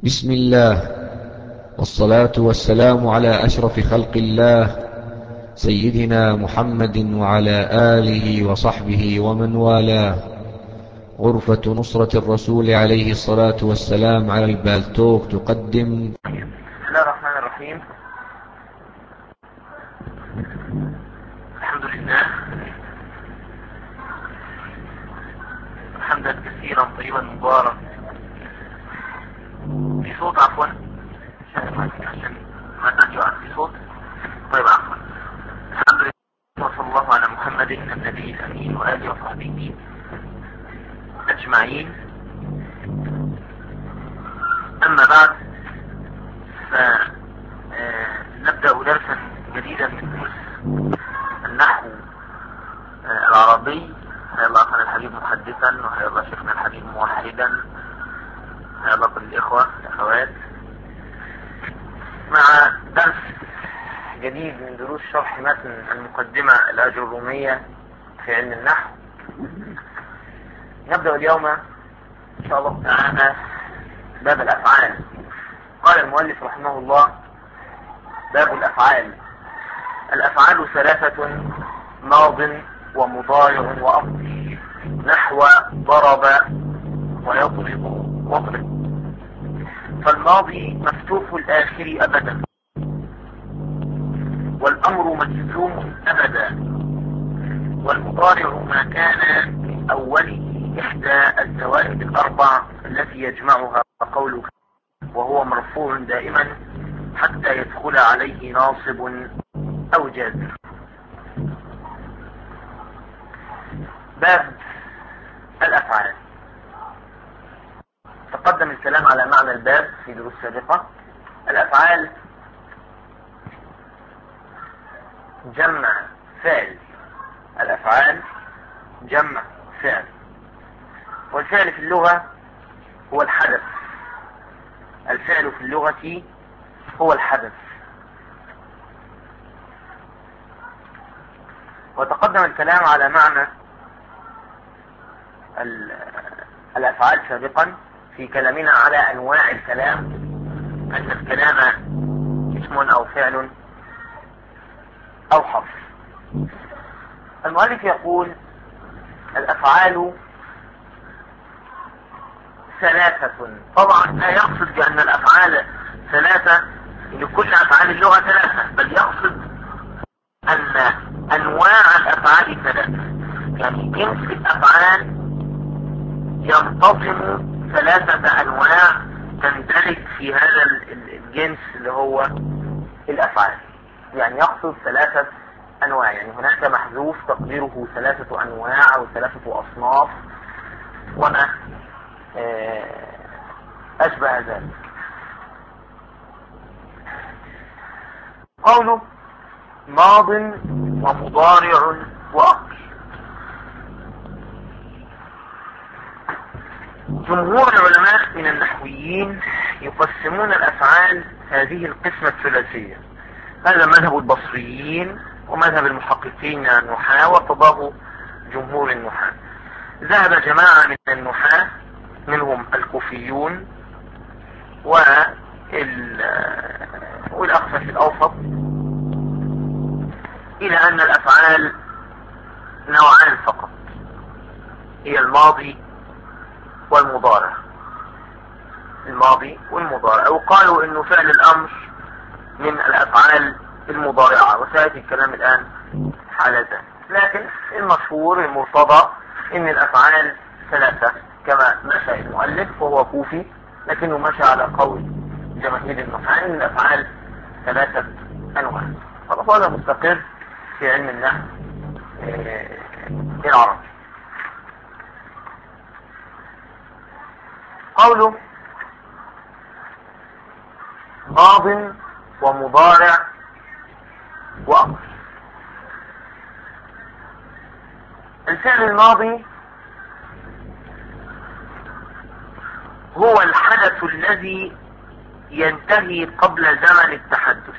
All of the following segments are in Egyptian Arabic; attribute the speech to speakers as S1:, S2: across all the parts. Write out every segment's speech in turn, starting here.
S1: بسم الله والصلاة والسلام على أشرف خلق الله سيدنا محمد وعلى آله وصحبه ومن والاه غرفة نصرة الرسول عليه الصلاة والسلام على البالتوك تقدم
S2: بسم الله الرحمن الرحيم الحمد لله حمدا كثيرا طيبا مبارك في صوت عفوا عشان ما ترجع في صوت طيب عفوا الحمد لله وصلى الله على محمد النبي الامين واله وصحبه اجمعين اما بعد فنبدأ درسا جديدا من دروس النحو العربي حيا الله أخنا الحبيب محدثا وحيا الله شيخنا الحبيب موحدا حيا الله كل الإخوة الأخوات مع درس جديد من دروس شرح متن المقدمة الأجرومية في علم النحو نبدأ اليوم إن شاء الله تعالى باب الأفعال قال المؤلف رحمه الله باب الأفعال الأفعال ثلاثة ماض ومضارع وأمر نحو ضرب ويضرب واضرب فالماضي مفتوح الآخر أبدا والأمر مجزوم أبدا والمضارع ما كان من أوله إحدى الزوائد الأربع التي يجمعها قولك وهو مرفوع دائما حتى يدخل عليه ناصب أو جازر باب الأفعال تقدم الكلام على معنى الباب في دروس سابقة الأفعال جمع فعل الأفعال جمع فعل والفعل في اللغة هو الحدث الفعل في اللغة هو الحدث وتقدم الكلام على معنى الأفعال سابقا في كلامنا على أنواع الكلام أن الكلام اسم أو فعل أو حرف المؤلف يقول الأفعال ثلاثة طبعا لا يقصد بأن الأفعال ثلاثة لكل أفعال اللغة ثلاثة بل يقصد أن أنواع الأفعال ثلاثة يعني جنس الأفعال ينتظم ثلاثة أنواع تندرج في هذا الجنس اللي هو الأفعال يعني يقصد ثلاثة أنواع يعني هناك محذوف تقديره ثلاثة أنواع أو ثلاثة أصناف وما أشبه ذلك قوله ماض ومضارع وأمر جمهور العلماء من النحويين يقسمون الأفعال هذه القسمة الثلاثية هذا مذهب البصريين ومذهب المحققين من النحاة وارتضاه جمهور النحاة ذهب جماعة من النحاة منهم الكوفيون والأخفش الأوسط إلى أن الأفعال نوعان فقط هي الماضي والمضارع الماضي والمضارع وقالوا انه فعل الامر من الافعال المضارعة وسيأتي الكلام الان حال ذلك لكن المشهور المرتضى ان الافعال ثلاثة كما مشى المؤلف وهو كوفي لكنه مشى على قول جماهير النحاة ان الافعال ثلاثة انواع خلاص هذا مستقر في علم النحو العربي قوله ماض ومضارع وأمر الفعل الماضي هو الحدث الذي ينتهي قبل زمن التحدث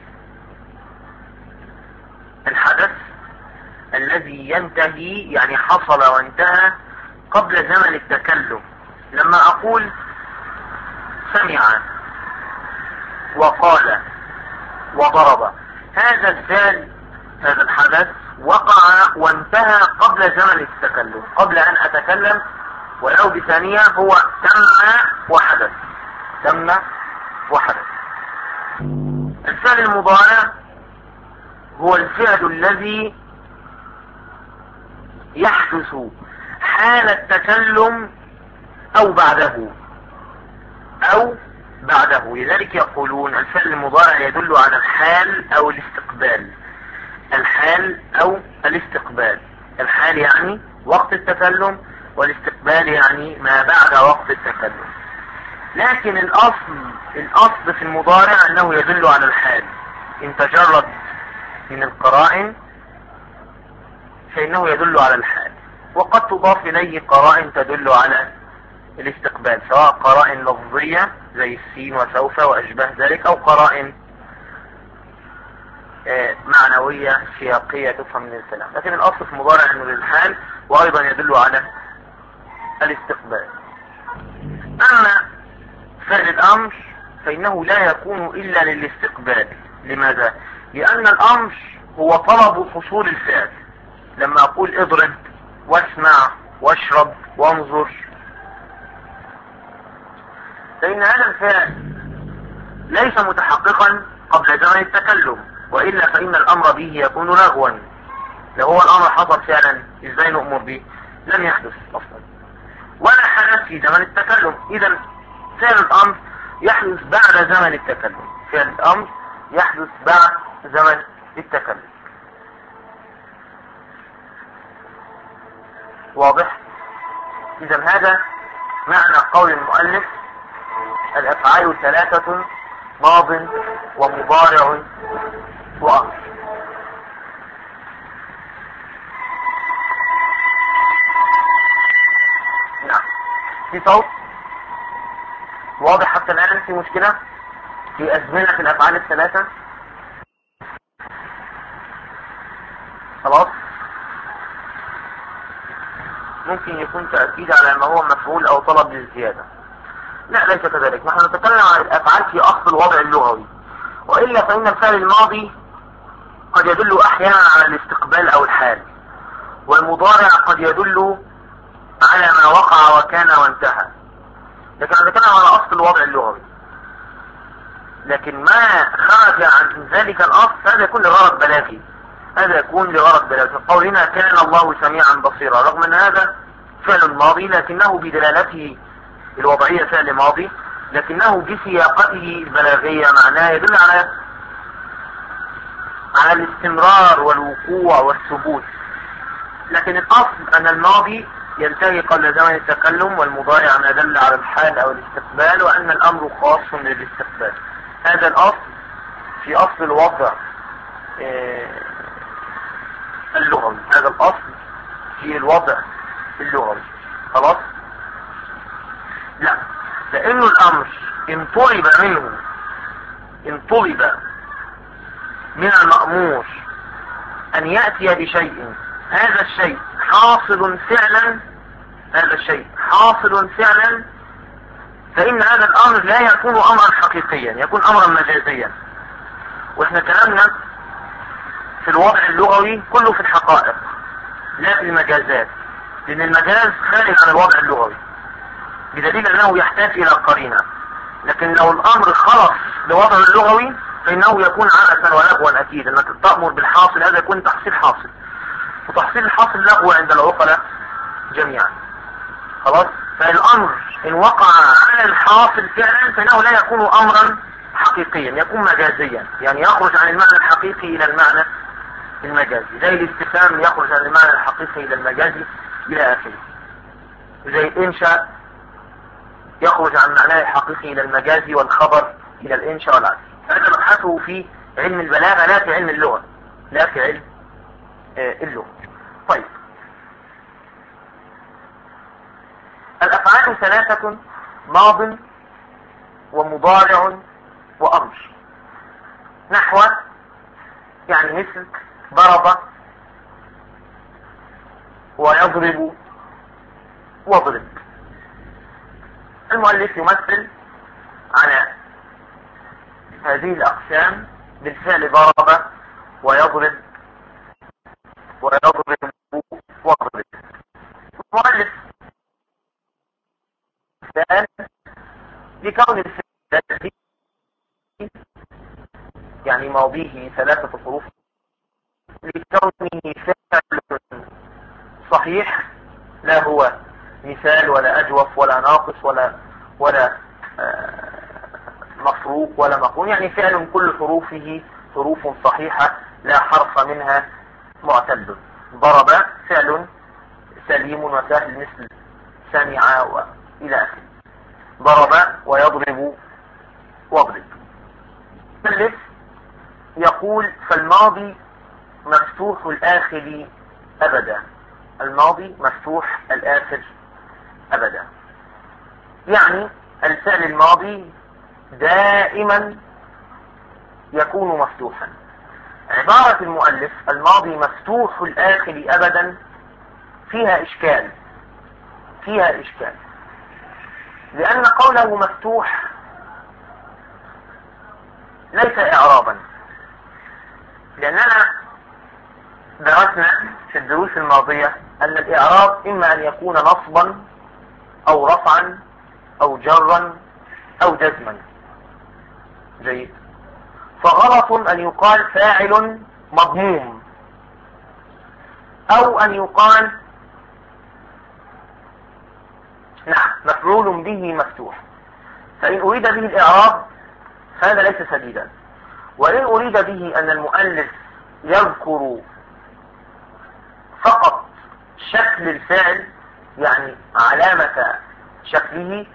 S2: الحدث الذي ينتهي يعني حصل وانتهى قبل زمن التكلم لما اقول سمع وقال وضرب هذا الفعل هذا الحدث وقع وانتهى قبل زمن التكلم قبل ان اتكلم ولو بثانية هو تم وحدث تم وحدث الفعل المضارع هو الفعل الذي يحدث حال التكلم او بعده او بعده لذلك يقولون الفعل المضارع يدل على الحال او الاستقبال الحال او الاستقبال الحال يعني وقت التكلم والاستقبال يعني ما بعد وقت التكلم لكن الاصل الاصل في المضارع انه يدل على الحال ان تجرد من القرائن فانه يدل على الحال وقد تضاف اليه قرائن تدل على الاستقبال سواء قرائن لفظية زي السين وسوف واشباه ذلك او قرائن معنوية سياقية تفهم من الكلام لكن الاصل في المضارع انه للحال وايضا يدل على الاستقبال اما فعل الامر فانه لا يكون الا للاستقبال لماذا لان الامر هو طلب حصول الفعل لما اقول اضرب واسمع واشرب وانظر فان هذا الفعل ليس متحققا قبل زمن التكلم والا فان الامر به يكون لغوا لو هو الامر حصل فعلا ازاي نؤمر به لم يحدث اصلا ولا حدث في زمن التكلم اذا فعل الامر يحدث بعد زمن التكلم فعل الامر يحدث بعد زمن التكلم واضح اذا هذا معنى قول المؤلف الافعال ثلاثة ماض ومضارع وامر نعم في صوت واضح حتى الان في مشكلة في ازمنة الافعال الثلاثة خلاص ممكن يكون تأكيد على ما هو مفعول او طلب للزيادة لا ليس كذلك نحن نتكلم عن الافعال في اصل الوضع اللغوي والا فان الفعل الماضي قد يدل احيانا على الاستقبال او الحال والمضارع قد يدل على ما وقع وكان وانتهى لكن نتكلم على اصل الوضع اللغوي لكن ما خرج عن ذلك الاصل هذا يكون لغرض بلاغي هذا يكون لغرض بلاغي قولنا كان الله سميعا بصيرا رغم ان هذا فعل ماضي لكنه بدلالته الوضعية فعل ماضي لكنه بسياقته البلاغية معناه يدل على على الاستمرار والوقوع والثبوت لكن الاصل ان الماضي ينتهي قبل زمن التكلم والمضارع ما دل على الحال او الاستقبال وان الامر خاص للاستقبال هذا الاصل في اصل الوضع اللغوي هذا الاصل في الوضع اللغوي خلاص لا لانه الامر ان طلب منه ان طلب من المأمور ان يأتي بشيء هذا الشيء حاصل فعلا هذا الشيء حاصل فعلا فإن هذا الأمر لا يكون أمرا حقيقيا يكون أمرا مجازيا وإحنا كلامنا في الوضع اللغوي كله في الحقائق لا في المجازات لأن المجاز خارج عن الوضع اللغوي بدليل أنه يحتاج إلى قرينة لكن لو الأمر خلص لوضع اللغوي فإنه يكون عبثا ولغوا أكيد أنك تأمر بالحاصل هذا يكون تحصيل حاصل وتحصيل الحاصل لغو عند العقلاء جميعا خلاص فالامر ان وقع على الحاصل فعلا فانه لا يكون امرا حقيقيا يكون مجازيا يعني يخرج عن المعنى الحقيقي الى المعنى المجازي زي الاستفهام يخرج عن المعنى الحقيقي الى المجازي الى اخره زي الانشاء يخرج عن معناه الحقيقي الى المجازي والخبر الى الانشاء والعكس هذا مبحثه في علم البلاغه لا في علم اللغه لا في علم اللغة طيب الأفعال ثلاثة ماض ومضارع وأمر نحو يعني مثل ضرب ويضرب واضرب المؤلف يمثل هذه الأقسام بالفعل ضرب ويضرب ويضرب واضرب المؤلف مثال لكون الفعل يعني ماضيه ثلاثة حروف لكونه فعل صحيح لا هو مثال ولا أجوف ولا ناقص ولا ولا آه، مفروق ولا مقرون يعني فعل كل حروفه حروف صحيحة لا حرف منها معتل ضرب فعل سليم وسهل مثل سمع وإلى آخره ضرب ويضرب واضرب مؤلف يقول فالماضي مفتوح الآخر أبدا الماضي مفتوح الآخر أبدا يعني الفعل الماضي دائما يكون مفتوحا عبارة المؤلف الماضي مفتوح الآخر أبدا فيها إشكال فيها إشكال لأن قوله مفتوح ليس إعرابا لأننا درسنا في الدروس الماضية أن الإعراب إما أن يكون نصبا أو رفعا أو جرا أو جزما جيد فغلط أن يقال فاعل مضموم أو أن يقال نعم مفعول به مفتوح فإن أريد به الإعراب هذا ليس سديدا وإن أريد به أن المؤلف يذكر فقط شكل الفعل يعني علامة شكله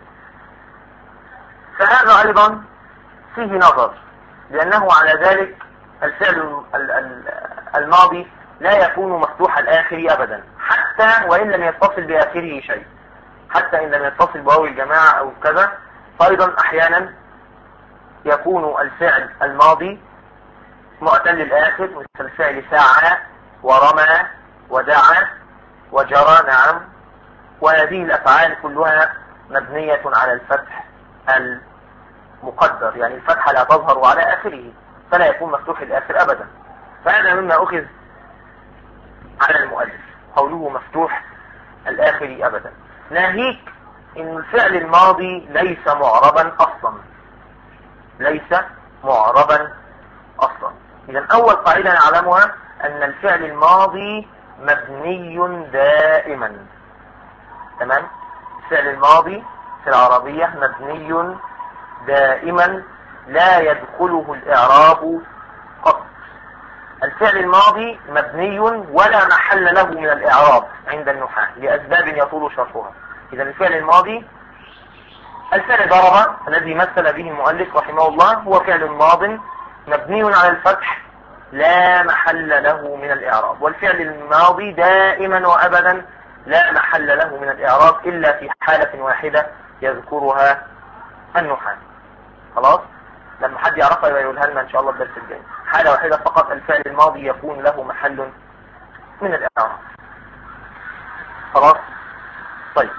S2: فهذا أيضا فيه نظر لأنه على ذلك الفعل الماضي لا يكون مفتوح الآخر أبدا حتى وإن لم يتصل بآخره شيء حتى إن لم يتصل بواو الجماعة أو كذا فأيضا أحيانا يكون الفعل الماضي معتل الآخر مثل الفعل ساعة ورمى ودعا وجرى نعم وهذه الأفعال كلها مبنية على الفتح المقدر يعني الفتحة لا تظهر على آخره فلا يكون مفتوح الآخر أبدا فهذا مما أخذ على المؤلف قوله مفتوح الآخر أبدا ناهيك إن الفعل الماضي ليس معربا أصلا ليس معربا أصلا إذا أول قاعدة نعلمها أن الفعل الماضي مبني دائما تمام الفعل الماضي في العربية مبني دائما لا يدخله الإعراب قط الفعل الماضي مبني ولا محل له من الإعراب عند النحاة لأسباب يطول شرحها إذا الفعل الماضي الفعل ضرب الذي مثل به المؤلف رحمه الله هو فعل ماض مبني على الفتح لا محل له من الإعراب والفعل الماضي دائما وأبدا لا محل له من الإعراب إلا في حالة واحدة يذكرها النحاة خلاص لما حد يعرفها يبقى يقولها لنا ان شاء الله الدرس الجاي حالة واحدة فقط الفعل الماضي يكون له محل من الاعراب خلاص طيب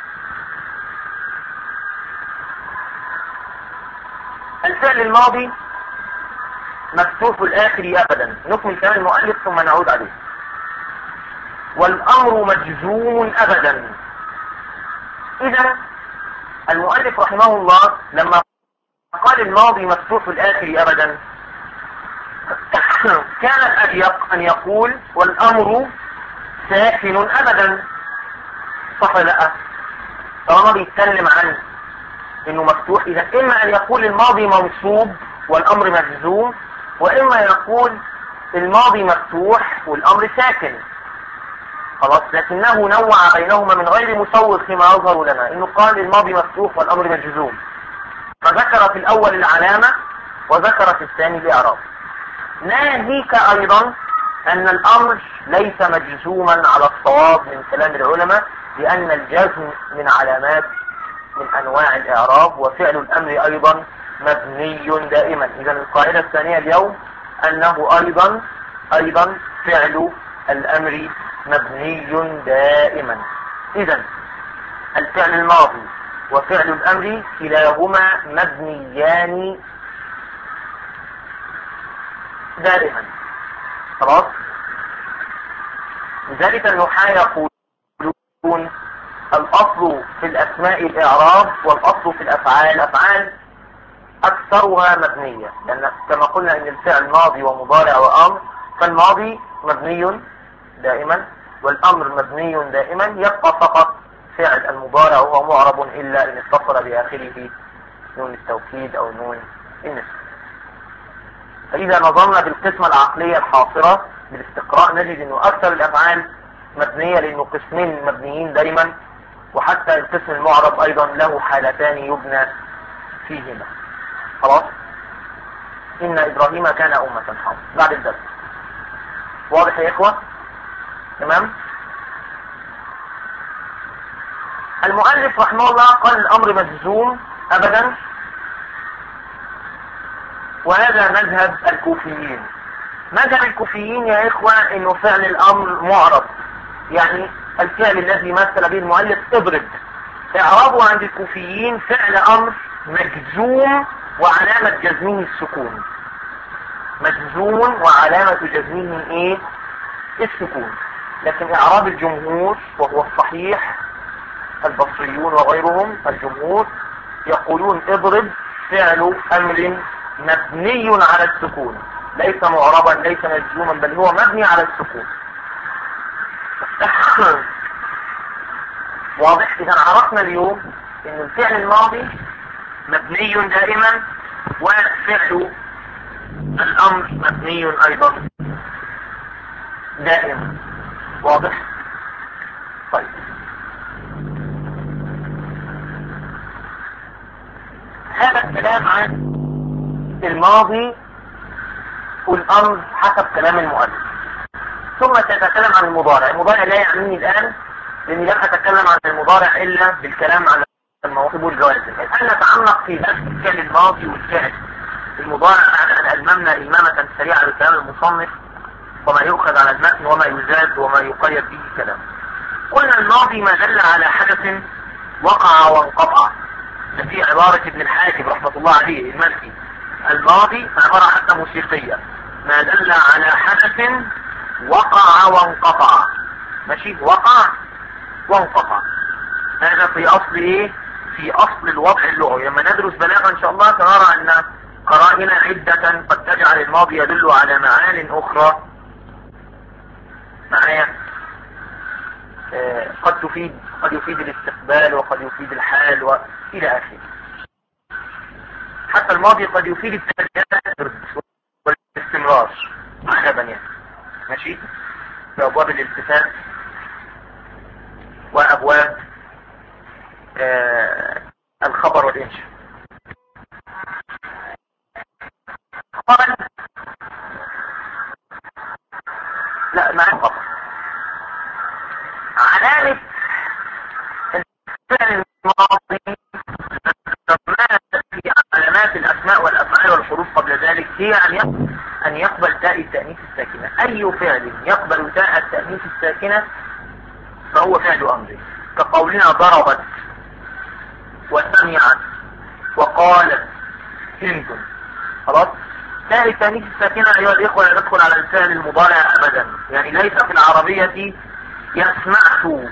S2: الفعل الماضي مفتوح الاخر ابدا نكمل كلام المؤلف ثم نعود عليه والامر مجزوم ابدا اذا المؤلف رحمه الله لما قال الماضي مفتوح الآخر أبدا كان الأليق أن يقول والأمر ساكن أبدا صح لا طالما بيتكلم عن انه مفتوح اذا اما ان يقول الماضي منصوب والامر مجزوم واما يقول الماضي مفتوح والامر ساكن خلاص لكنه نوع بينهما من غير مسوغ فيما يظهر لنا انه قال الماضي مفتوح والامر مجزوم فذكر في الاول العلامة وذكر في الثاني الاعراب ناهيك ايضا ان الامر ليس مجزوما على الصواب من كلام العلماء لان الجزم من علامات من انواع الاعراب وفعل الامر ايضا مبني دائما اذا القاعدة الثانية اليوم انه ايضا ايضا فعل الامر مبني دائما اذا الفعل الماضي وفعل الامر كلاهما مبنيان دائما خلاص لذلك النحاة يقولون الأصل في الأسماء الإعراب والأصل في الأفعال أفعال أكثرها مبنية لأن كما قلنا أن الفعل ماضي ومضارع وأمر فالماضي مبني دائما والأمر مبني دائما يبقى فقط فعل المضارع وهو معرب إلا إن اتصل بآخره نون التوكيد أو نون النسب فإذا نظرنا بالقسمة العقلية الحاصرة بالاستقراء نجد أنه أكثر الأفعال مبنية لأنه قسمين مبنيين دايما وحتى القسم المعرب أيضا له حالتان يبنى فيهما خلاص إن إبراهيم كان أمة حاضر بعد الدرس واضح يا إخوة تمام المؤلف رحمه الله قال الأمر مجزوم أبدا وهذا مذهب الكوفيين مذهب الكوفيين يا إخوة إنه فعل الأمر معرب يعني الفعل الذي مثل به المؤلف اضرب اعرابه عند الكوفيين فعل أمر مجزوم وعلامة جزمه السكون مجزوم وعلامة جزمه ايه السكون لكن اعراب الجمهور وهو الصحيح البصريون وغيرهم الجمهور يقولون اضرب فعل امر مبني على السكون ليس معربا ليس مجزوما بل هو مبني على السكون واضح اذا عرفنا اليوم ان الفعل الماضي مبني دائما وفعل الامر مبني ايضا دائما واضح طيب هذا الكلام عن الماضي والامر حسب كلام المؤلف ثم سيتكلم عن المضارع المضارع لا يعنيني الان لاني لم اتكلم عن المضارع الا بالكلام على المواقف والجوازم هل نتعمق في بس الفعل الماضي والفعل المضارع بعد ان الممنا امامة سريعة لكلام المصنف وما يؤخذ على المتن وما يزاد وما يقيد به كلام قلنا الماضي ما دل على حدث وقع وانقطع في عبارة ابن الحاجب رحمة الله عليه المالكي الماضي عبارة حتى موسيقية ما دل على حدث وقع وانقطع ماشي وقع وانقطع هذا في اصل ايه في اصل الوضع اللغوي لما ندرس بلاغة ان شاء الله سنرى ان قرائن عدة قد تجعل الماضي يدل على معان اخرى معايا آه قد تفيد قد يفيد الاستقبال وقد يفيد الحال والى اخره حتى الماضي قد يفيد التجدد والاستمرار عجبا يعني ماشي في ابواب الالتفات وابواب آه الخبر والانشاء قال لا مع الخبر علامة الفعل الماضي في علامات الاسماء والافعال والحروف قبل ذلك هي ان ان يقبل تاء التأنيث الساكنة اي فعل يقبل تاء التأنيث الساكنة فهو فعل امر كقولنا ضربت وسمعت وقالت هند خلاص تاء التأنيث الساكنة ايها الاخوة لا تدخل على الفعل المضارع ابدا يعني ليس في العربية يسمعت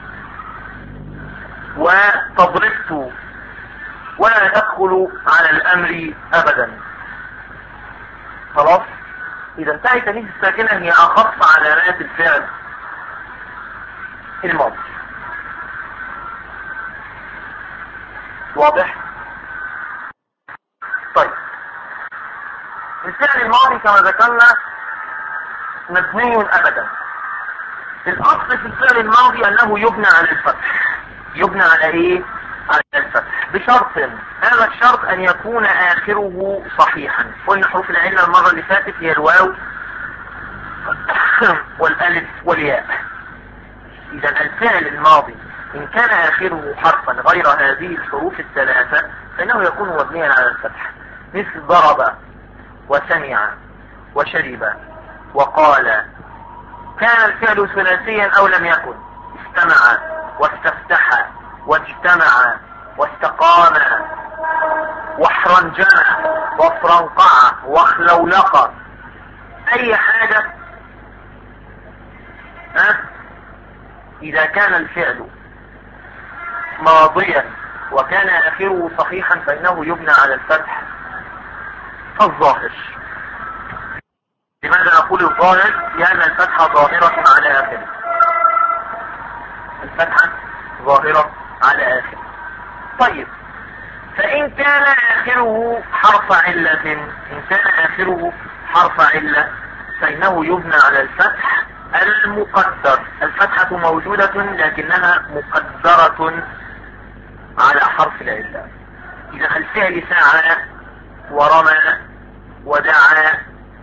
S2: وتضربت ولا تدخل على الامر ابدا خلاص اذا تاء التأنيث الساكنة هي اخص علامات الفعل الماضي واضح طيب الفعل الماضي كما ذكرنا مبني ابدا الاصل في الفعل الماضي انه يبنى على الفتح يبنى على ايه على الفتح بشرط هذا الشرط ان يكون اخره صحيحا قلنا حروف العلة المرة اللي فاتت هي الواو والالف والياء اذا الفعل الماضي ان كان اخره حرفا غير هذه الحروف الثلاثة فانه يكون مبنيا على الفتح مثل ضرب وسمع وشرب وقال كان الفعل ثلاثيا او لم يكن استمع واستفتح واجتمع واستقام واحرنجم وافرنقع واخلولق اي حاجة ها اذا كان الفعل ماضيا وكان اخره صحيحا فانه يبنى على الفتح الظاهر لماذا نقول الظاهر لان الفتحة ظاهرة على اخره الفتحة ظاهرة على اخره طيب فإن كان آخره حرف علة إن كان آخره حرف علة فإنه يبنى على الفتح المقدر الفتحة موجودة لكنها مقدرة على حرف العلة إذا الفعل سعى ورمى ودعا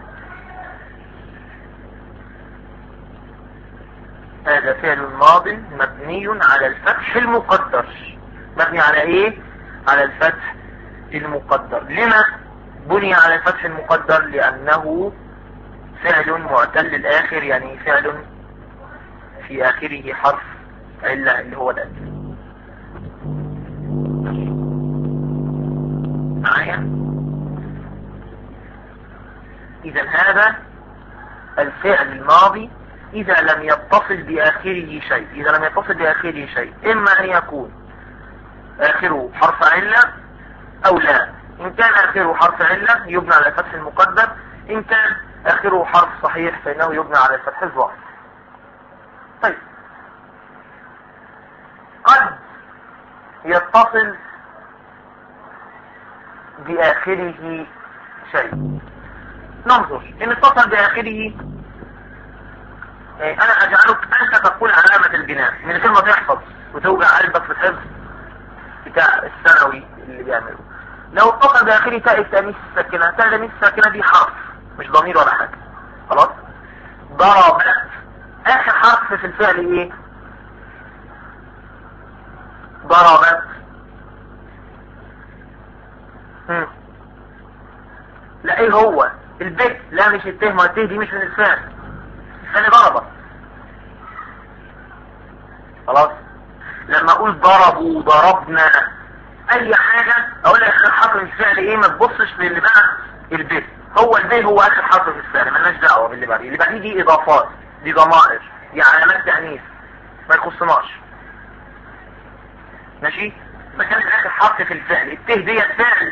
S2: هذا فعل ماض مبني على الفتح المقدر مبني على ايه على الفتح المقدر لما بني على الفتح المقدر لانه فعل معتل الاخر يعني فعل في اخره حرف علة اللي هو الالف معايا اذا هذا الفعل الماضي اذا لم يتصل باخره شيء اذا لم يتصل باخره شيء اما ان يكون اخره حرف علة او لا ان كان اخره حرف علة يبنى على الفتح المقدر ان كان اخره حرف صحيح فانه يبنى على الفتح الظاهر طيب قد يتصل باخره شيء ننظر ان اتصل باخره انا اجعلك انت تقول علامة البناء من غير ما تحفظ وتوجع قلبك في الحفظ بتاع الثانوي اللي بيعمله لو اتصل باخره تاء التانيث الساكنه تاء التانيث الساكنه دي حرف مش ضمير ولا حاجه خلاص ضربت اخر حرف في الفعل ايه ضربت هم. لا ايه هو البيت لا مش الته ما الته دي مش من الفعل الفعل ضربت خلاص لما اقول ضربوا ضربنا اي حاجة اقول لك اخر حرف من الفعل ايه ما تبصش للي بعد البيت هو البيت هو اخر حرف في الفعل مالناش دعوة باللي بعديه اللي بعديه دي اضافات دي ضمائر دي علامات تأنيث ما يخصناش ماشي مكان اخر حرف في الفعل الته دي فعل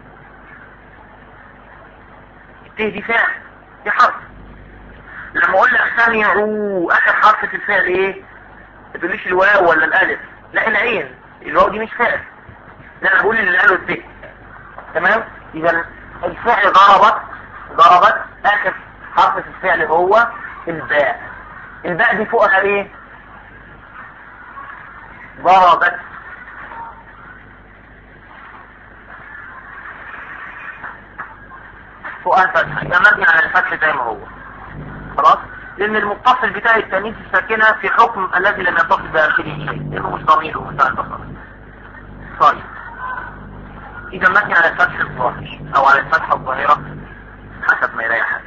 S2: الته دي فعل دي حرف لما اقول لك سمعوا اخر حرف في الفعل ايه ما تقوليش الواو ولا الالف لا العين الواو دي مش فعل لا انا بقول اللي قاله الت تمام اذا الفعل ضربت ضربت اخر حرف في الفعل هو الباء الباء دي فوقها ايه ضربت فوقها فتحة يبقى مبني على الفتح زي ما هو خلاص لان المتصل بتاع التانيث الساكنة في حكم الذي لم يتصل باخره شيء لانه مش ضميره بتاع اتصل طيب اذا مبني على الفتح الظاهر او على الفتحة الظاهرة حسب ما يريحك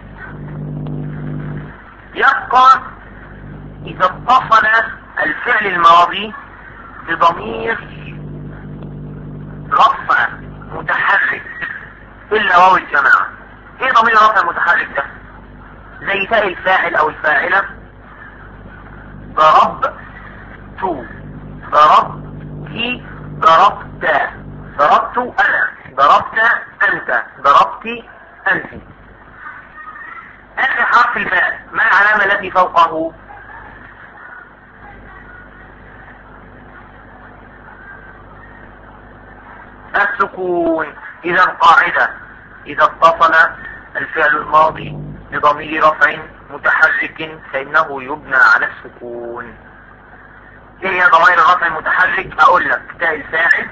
S2: يبقى اذا اتصل الفعل الماضي بضمير رفع متحرك الا واو الجماعة ايه ضمير رفع متحرك ده زي تاء الفاعل او الفاعلة ضربت ضربتي ضربت ضربت انا ضربت انت ضربت انت اخر حرف الباء ما العلامة التي فوقه السكون اذا قاعدة اذا اتصل الفعل الماضي بضمير رفع متحرك فانه يبنى على السكون ايه هي ضمير الرفع المتحرك اقول لك تاء الفاعل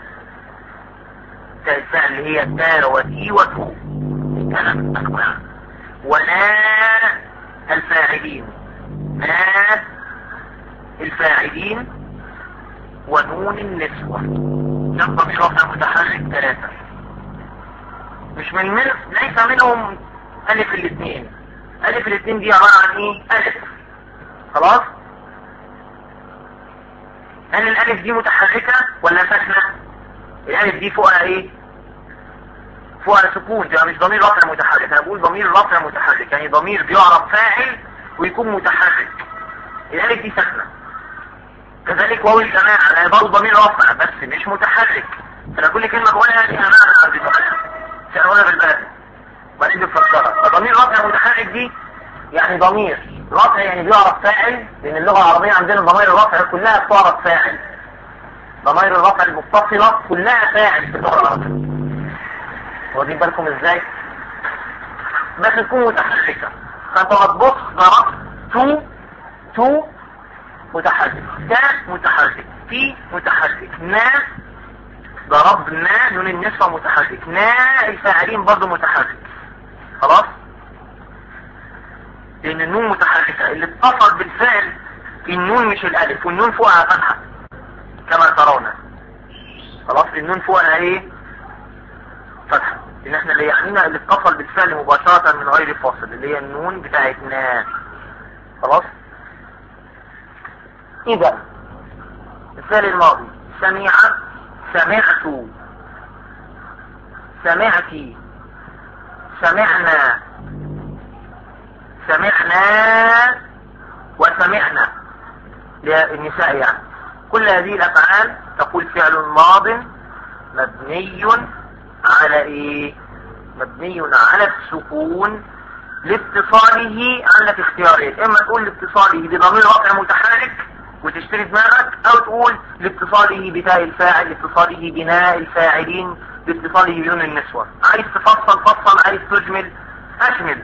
S2: تاء الفاعل اللي هي تاء وتي وتو كلام اكمل ولا الفاعلين ما الفاعلين ونون النسوة يبقى برفع متحرك ثلاثة مش من, من ليس منهم الف الاثنين الف الاثنين دي عبارة عن ايه الف خلاص هل الالف دي متحركة ولا ساكنة الالف دي فوقها ايه فوقها سكون ده مش ضمير رفع متحرك انا بقول ضمير رفع متحرك يعني ضمير بيعرف فاعل ويكون متحرك لذلك دي ساكنه كذلك واو الجماعة انا برضه ضمير رفع بس مش متحرك فانا كل كلمة بقولها دي انا عندي تعملها بالبلد وبعدين بتفكرها فضمير رفع متحرك دي يعني ضمير رفع يعني بيعرف فاعل لان اللغة العربية عندنا ضمائر الرفع كلها بتعرف فاعل ضمائر الرفع المتصلة كلها فاعل في اللغة العربية واخدين بالكم ازاي بس تكون متحركة فانت هتبص ضربت تو تو متحرك تا متحرك في متحرك نا ضربنا نون النسوة متحرك نا الفاعلين برضو متحرك خلاص لان النون متحركة اللي اتصل بالفعل النون مش الالف والنون فوقها فتحة كما ترون خلاص النون فوقها ايه فتحة لان احنا اللي يعنينا اللي اتصل بالفعل مباشرة من غير فاصل اللي هي النون بتاعتنا خلاص اذا الفعل الماضي سمع سمعت سمعتي سمعنا سمعنا وسمعنا للنساء يعني كل هذه الافعال تقول فعل ماض مبني على ايه مبني على السكون لاتصاله عندك اختيارين اما تقول لاتصاله بضمير رفع متحرك وتشتري دماغك او تقول لاتصاله بتاء الفاعل لاتصاله بناء الفاعلين لاتصاله بنون النسوة عايز تفصل فصل عايز تجمل اجمل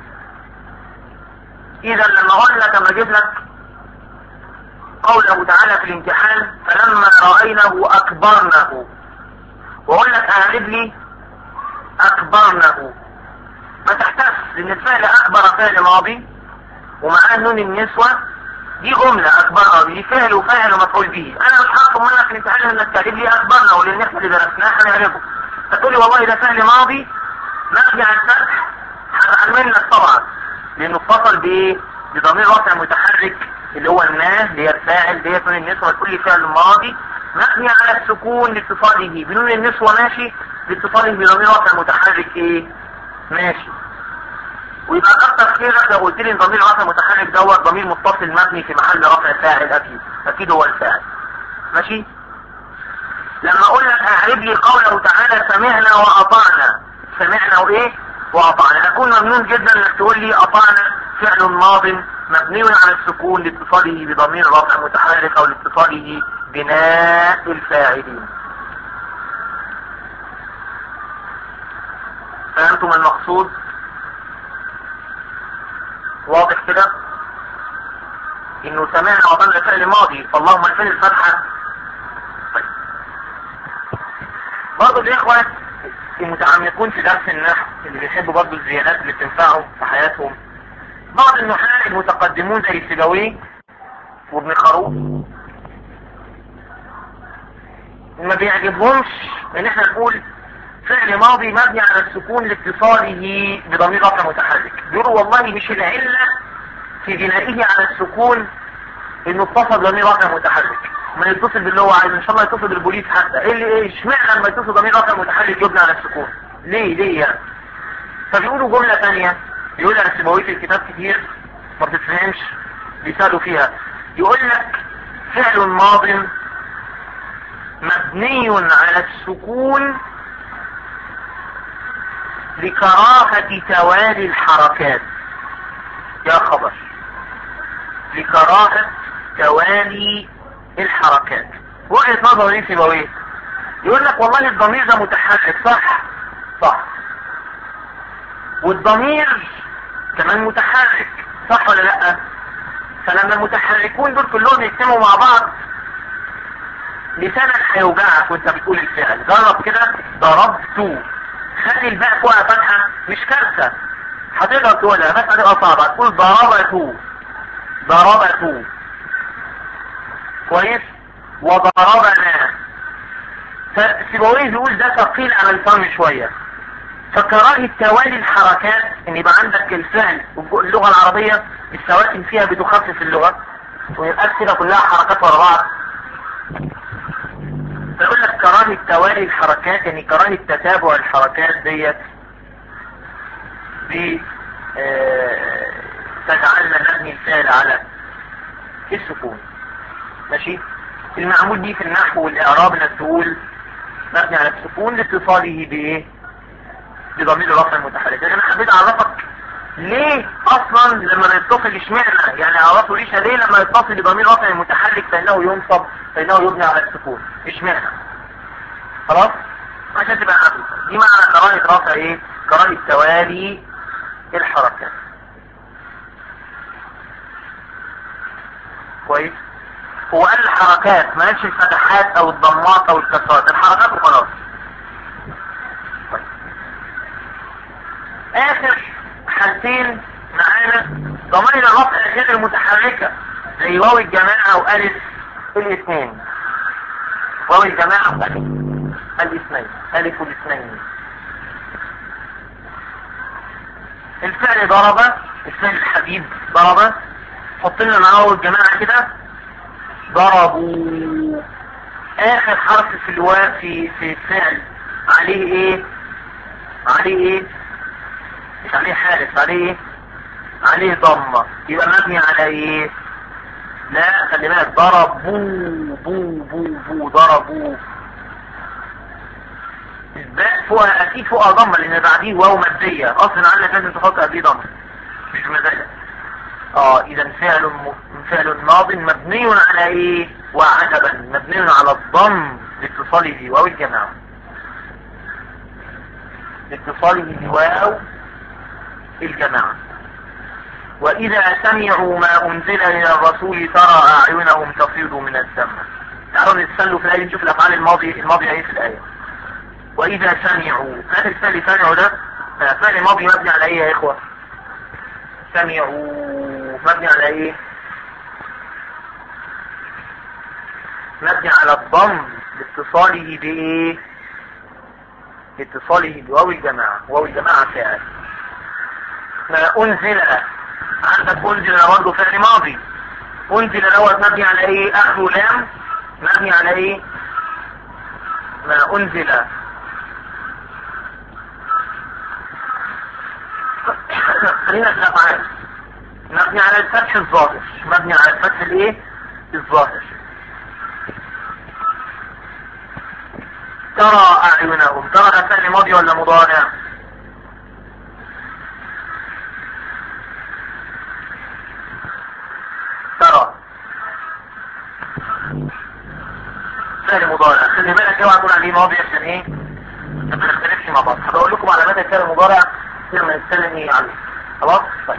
S2: اذا لما اقول لك اما اجيب لك قوله تعالى في الامتحان فلما رأينه اكبرنه واقول لك اعرب لي اكبرنه ما تحتاج لان الفعل اكبر فعل ماضي ومعاه نون النسوة دي جملة اكبر دي فعل وفاعل ومفعول به انا مش هطلب منك في الامتحان انك تعرف لي اكبرنا ولان احنا اللي درسناه هنعرفه فتقول لي والله ده فعل ماضي مبني على الفتح هزعل منك طبعا لانه اتصل بايه بضمير رفع متحرك اللي هو الناه اللي هي الفاعل ديت نون النسوة تقول لي فعل ماضي مبني على السكون لاتصاله بنون النسوة ماشي لاتصاله بضمير رفع متحرك ايه ماشي ويبقى كتر خيرك لو قلت لي ضمير رفع متحرك دوت ضمير متصل مبني في محل رفع فاعل اكيد اكيد هو الفاعل ماشي لما اقول لك اعرب لي قوله تعالى سمعنا واطعنا سمعنا وايه واطعنا اكون ممنون جدا انك تقول لي اطعنا فعل ماض مبني على السكون لاتصاله بضمير رفع متحرك او لاتصاله بناء الفاعلين فهمتم المقصود واضح كده انه سمعنا وطلع فعل ماضي فاللهم الفعل الفتحة طيب برضو الاخوة المتعمقون في درس النحو اللي بيحبوا برضو الزيادات اللي بتنفعهم في حياتهم بعض النحاة المتقدمون زي السيبوي وابن خروف ما بيعجبهمش ان احنا نقول فعل ماضي مبني على السكون لاتصاله بضمير رفع متحرك بيقولوا والله مش العلة في بنائه على السكون انه اتصل بضمير رفع متحرك ما يتصل باللي هو عايز ان شاء الله يتصل بالبوليس حتى ايه اللي ايه اشمعنى لما يتصل ضمير رفع متحرك يبنى على السكون ليه ليه يعني فبيقولوا جملة ثانية يقول لك سيبويه في الكتاب كتير ما بتفهمش بيسألوا فيها يقول لك فعل ماض مبني على السكون لكراهة توالي الحركات يا خبر لكراهة توالي الحركات وجهة نظر ايه سيبويه يقول لك والله الضمير ده متحرك صح صح والضمير كمان متحرك صح ولا لا فلما المتحركون دول كلهم يجتمعوا مع بعض لسانك هيوجعك وانت بتقول الفعل جرب كده ضربت خلي الباء فوقها فتحة مش كارثة هتقدر تقولها بس هتبقى صعبة تقول ضربت ضربت كويس وضربنا فسيبويه بيقول ده ثقيل على الفم شوية فكراهة توالي الحركات ان يبقى عندك الفعل اللغة العربية السواكن فيها بتخفف اللغة ويبقى كده كلها حركات ورا بعض فيقول لك كراهة توالي الحركات يعني كراهة تتابع الحركات ديت ب آه، تجعلنا نبني الفعل على السكون ماشي المعمول دي في النحو والاعراب انك تقول مبني على السكون لاتصاله بايه بضمير الرفع المتحرك لكن انا حبيت اعرفك ليه اصلا لما يتصل اشمعنى يعني اعرفه ليش ليه لما يتصل بضمير رفع المتحرك فانه ينصب فانه يبني على السكون اشمعنى خلاص عشان تبقى عارف دي معنى كراهة رفع ايه كراهة توالي الحركات كويس هو قال الحركات ما قالش الفتحات او الضمات او الكسرات الحركات وخلاص طيب. اخر حالتين معانا ضمائر الرفع غير المتحركة زي واو الجماعة والف الاثنين واو الجماعة والف الاثنين الف الاثنين الفعل ضرب الفعل الحبيب ضرب حط لنا معاه واو الجماعة كده ضربوا اخر حرف في الواء في في الفعل عليه ايه عليه ايه مش عليه حارس عليه ايه عليه ضمة يبقى مبني على ايه لا خلي بالك ضربوا بو بو بو ضربوا الباء فوقها اكيد فوقها ضمة لان بعديه واو مادية اصلا عندك لازم تحط قبليه ضمة مش مزاجك اه اذا فعل م... فعل ماض مبني على ايه وعجبا مبني على الضم لاتصاله بواو الجماعة لاتصاله بواو الجماعة واذا سمعوا ما انزل الى الرسول ترى اعينهم تفيض من الدم تعالوا نتسلوا في الايه نشوف الافعال الماضي الماضي ايه في الايه واذا سمعوا هذا الفعل سمعوا ده فعل ماضي مبني على ايه يا اخوه سمعوا مبني على ايه مبني على الضم لاتصاله بايه لاتصاله بواو الجماعة واو الجماعة فعل ما انزل عندك انزل برضه فعل ماضي انزل دوت مبني على ايه اخره لام مبني على ايه ما انزل خلينا في الافعال مبني على الفتح الظاهر مبني على الفتح الايه الظاهر ترى اعينهم ترى ده فعل ماضي ولا مضارع ترى فعل مضارع خلي بالك اوعى تقول عليه ماضي عشان ايه ما بنختلفش مع بعض هبقول لكم علامات الفعل المضارع لما نتكلم ايه عليه خلاص طيب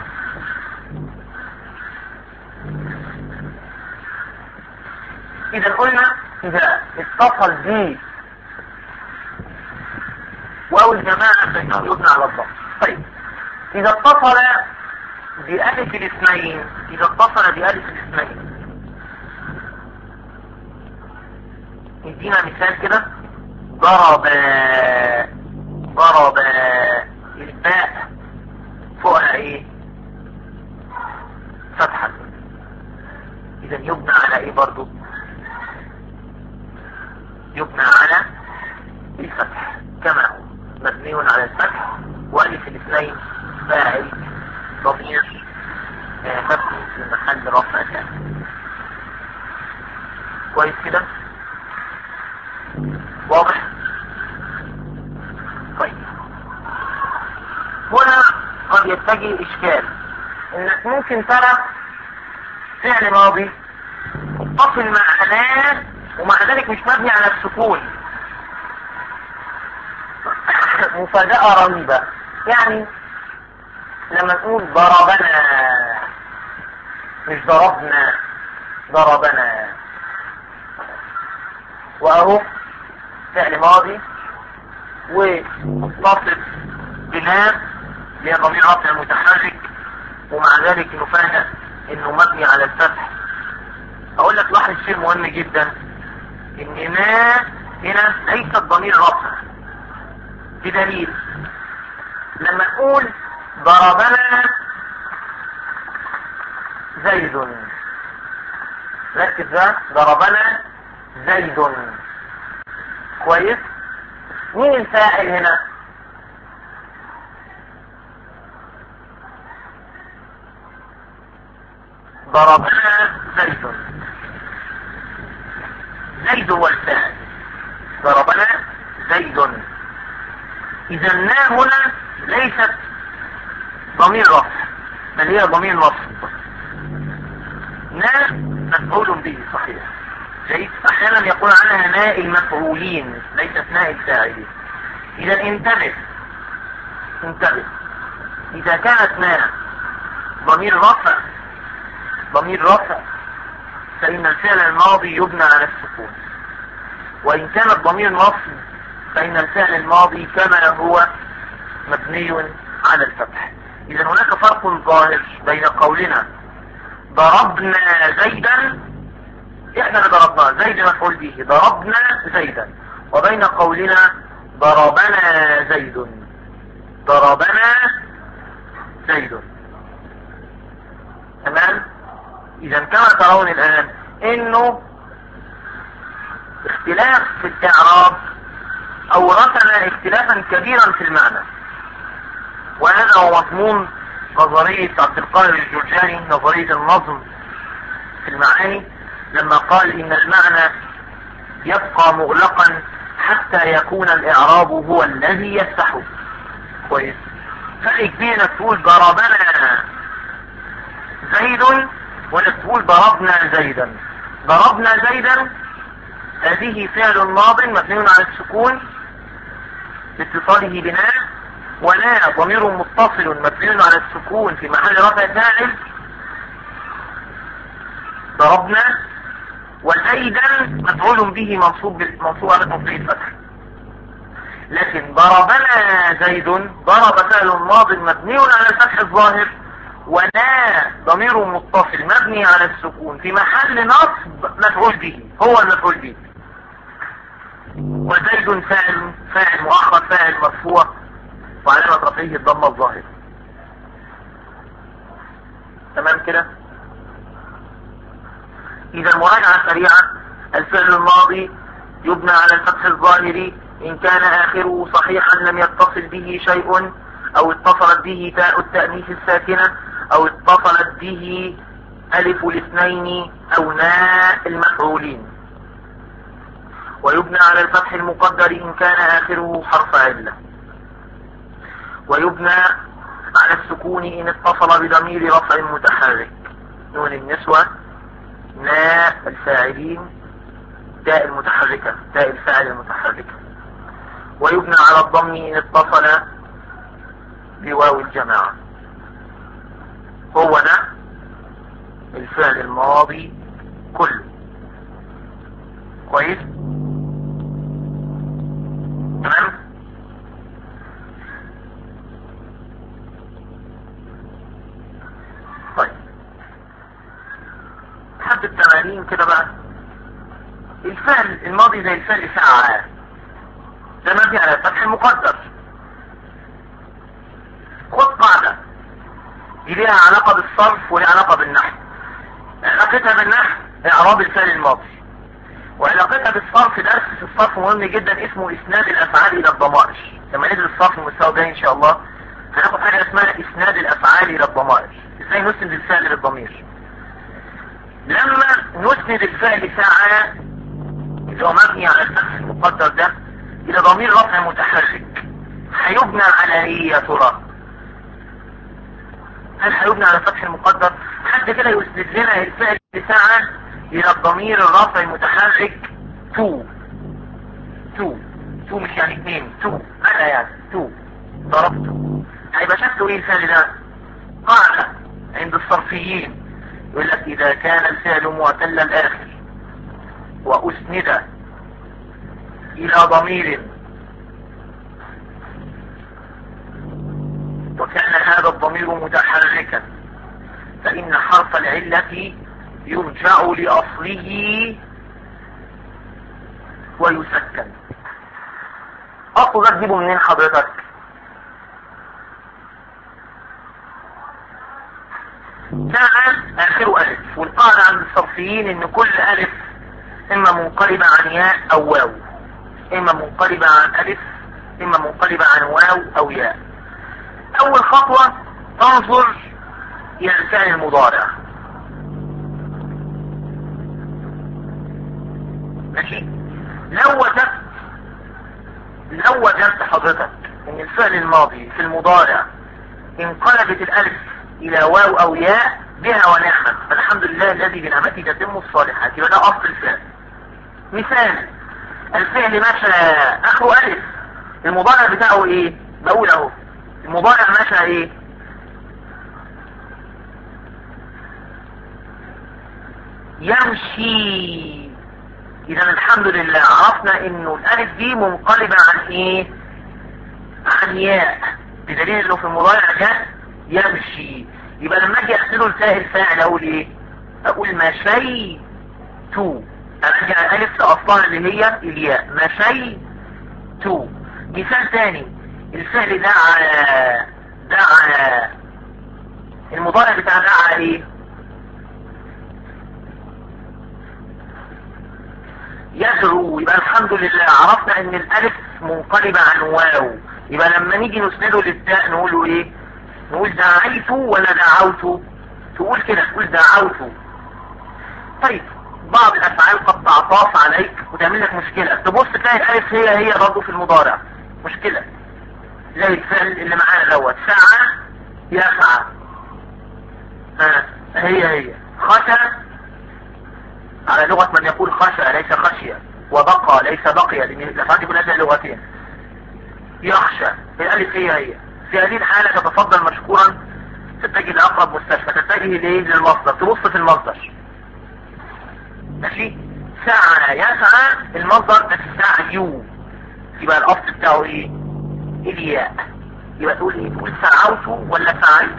S2: اذا قلنا اذا اتصل به واو الجماعة فإنه يبنى على الضم طيب اذا اتصل بألف الاثنين اذا اتصل بألف الاثنين ادينا مثال كده ضرب ضرب الباء فوقها ايه فتحة اذا يبنى على ايه برضو يبنى على الفتح كما هو مبني على الفتح والف الاثنين فاعل ضمير مبني في محل رفع كامل كويس كده واضح طيب هنا قد يتجه اشكال انك ممكن ترى فعل ماضي متصل معناه ومع ذلك مش مبني على السكون مفاجأة رهيبة يعني لما نقول ضربنا مش ضربنا ضربنا واهو فعل ماضي ومتصل بلام اللي هي ضمير رفع متحرك ومع ذلك نفاجأ انه مبني على الفتح اقول لك لاحظ شيء مهم جدا ان ما هنا ليست ضمير رفع بدليل لما نقول ضربنا زيد ركز بقى ضربنا زيد كويس مين الفاعل هنا ضربنا زيد زيد هو الفاعل ضربنا زيد اذا نا هنا ليست ضمير رفع بل هي ضمير نصب نا مفعول به صحيح جيد احيانا يقول عنها ناء المفعولين ليست ناء الفاعلين اذا انتبه انتبه اذا كانت ناء ضمير رفع ضمير رفع فان الفعل الماضي يبنى على السكون وان كانت ضمير نصب فان الفعل الماضي كما هو مبني على الفتح اذا هناك فرق ظاهر بين قولنا ضربنا زيدا احنا اللي ضربناه زيد مفعول به ضربنا زيدا وبين قولنا ضربنا زيد ضربنا زيد تمام اذا كما ترون الان انه اختلاف في الاعراب اورثنا اختلافا كبيرا في المعنى وهذا هو مضمون نظرية عبد القاهر الجرجاني نظرية النظم في المعاني لما قال ان المعنى يبقى مغلقا حتى يكون الاعراب هو الذي يفتحه كويس فرق بين تقول ضربنا زيد ولا تقول ضربنا زيدا ضربنا زيدا هذه فعل ماض مبني على السكون لاتصاله بناء ولا ضمير متصل مبني على السكون في محل رفع فاعل ضربنا وزيدا مفعول به منصوب منصوب على تصريف الفتح لكن ضربنا زيد ضرب فعل ماض مبني على الفتح الظاهر ولا ضمير متصل مبني على السكون في محل نصب مفعول به هو المفعول به وزيد فاعل فاعل مؤخر فاعل مرفوع وعلامة رفعه الضمة الظاهرة تمام كده اذا مراجعة سريعة الفعل الماضي يبنى على الفتح الظاهري ان كان اخره صحيحا لم يتصل به شيء او اتصلت به تاء التأنيث الساكنة او اتصلت به الف الاثنين او ناء المفعولين ويبنى على الفتح المقدر ان كان اخره حرف علة ويبنى على السكون ان اتصل بضمير رفع متحرك نون النسوة ناء الفاعلين تاء المتحركة تاء الفاعل المتحركة ويبنى على الضم ان اتصل بواو الجماعة هو ده الفعل الماضي كله كويس تمام طيب حد التمارين كده بقى الفعل الماضي زي الفعل ساعة ده مبني على الفتح المقدر خد قاعدة دي ليها علاقة بالصرف وليها علاقة بالنحو علاقتها بالنحو اعراب الفعل الماضي وعلاقتها بالصرف درس في الصرف مهم جدا اسمه اسناد الافعال الى الضمائر لما ندرس الصرف المستوى الجاي ان شاء الله هناخد حاجة اسمها اسناد الافعال الى الضمائر ازاي نسند الفعل للضمير لما نسند الفعل ساعة اللي هو مبني على الفتح المقدر ده الى ضمير رفع متحرك هيبنى على ايه يا ترى هل هيبنى على فتح المقدر حد كده يسند لنا الفعل ساعة الى الضمير الرافع المتحرك تو تو تو مش يعني اثنين تو انا يعني تو ضربته هيبقى شكله ايه الفعل ده قاعدة عند الصرفيين يقول لك اذا كان الفعل معتل الاخر واسند الى ضمير وكان هذا الضمير متحركا فإن حرف العلة يرجع لأصله ويسكن أصل ده تجيبه منين حضرتك ساعة آخره ألف والقاعدة عند الصرفيين إن كل ألف إما منقلبة عن ياء أو واو إما منقلبة عن ألف إما منقلبة عن واو أو ياء أول خطوة تنظر إلى الفعل المضارع ماشي لو وجدت لو وجدت حضرتك ان الفعل الماضي في المضارع انقلبت الالف الى واو او ياء بها ونعمة فالحمد لله الذي بنعمته تتم الصالحات يبقى ده اصل الفعل مثال الفعل مشى اخره الف المضارع بتاعه ايه بقول اهو المضارع مشى ايه يمشي اذا الحمد لله عرفنا انه الالف دي منقلبة عن ايه عن ياء بدليل انه في المضارع جاء يمشي يبقى لما اجي اغسله الفاء الفاعل اقول ايه اقول مشيت ارجع الالف لاصلها اللي هي الياء مشيت مثال تاني الفعل دعا دعا المضارع بتاع دعا ايه يدعو يبقى الحمد لله عرفنا ان الالف منقلبة عن واو يبقى لما نيجي نسنده للتاء نقوله ايه نقول دعيت ولا دعوت تقول كده تقول دعوت طيب بعض الافعال قد تعطاف عليك وتعمل لك مشكلة تبص تلاقي الالف هي هي برضه في المضارع مشكلة زي الفعل اللي معانا دوت سعى يسعى ها هي هي خشى على لغة من يقول خشى ليس خشية وبقى ليس بقي لان الافعال دي كلها لغتين يخشى الالف هي هي في هذه الحالة تتفضل مشكورا تتجه لأقرب مستشفى تتجه ليه للمصدر تبص في المصدر ماشي سعى يسعى المصدر السعي يبقى الأصل بتاعه ايه الياء يبقى تقول ايه تقول سعوت ولا سعيت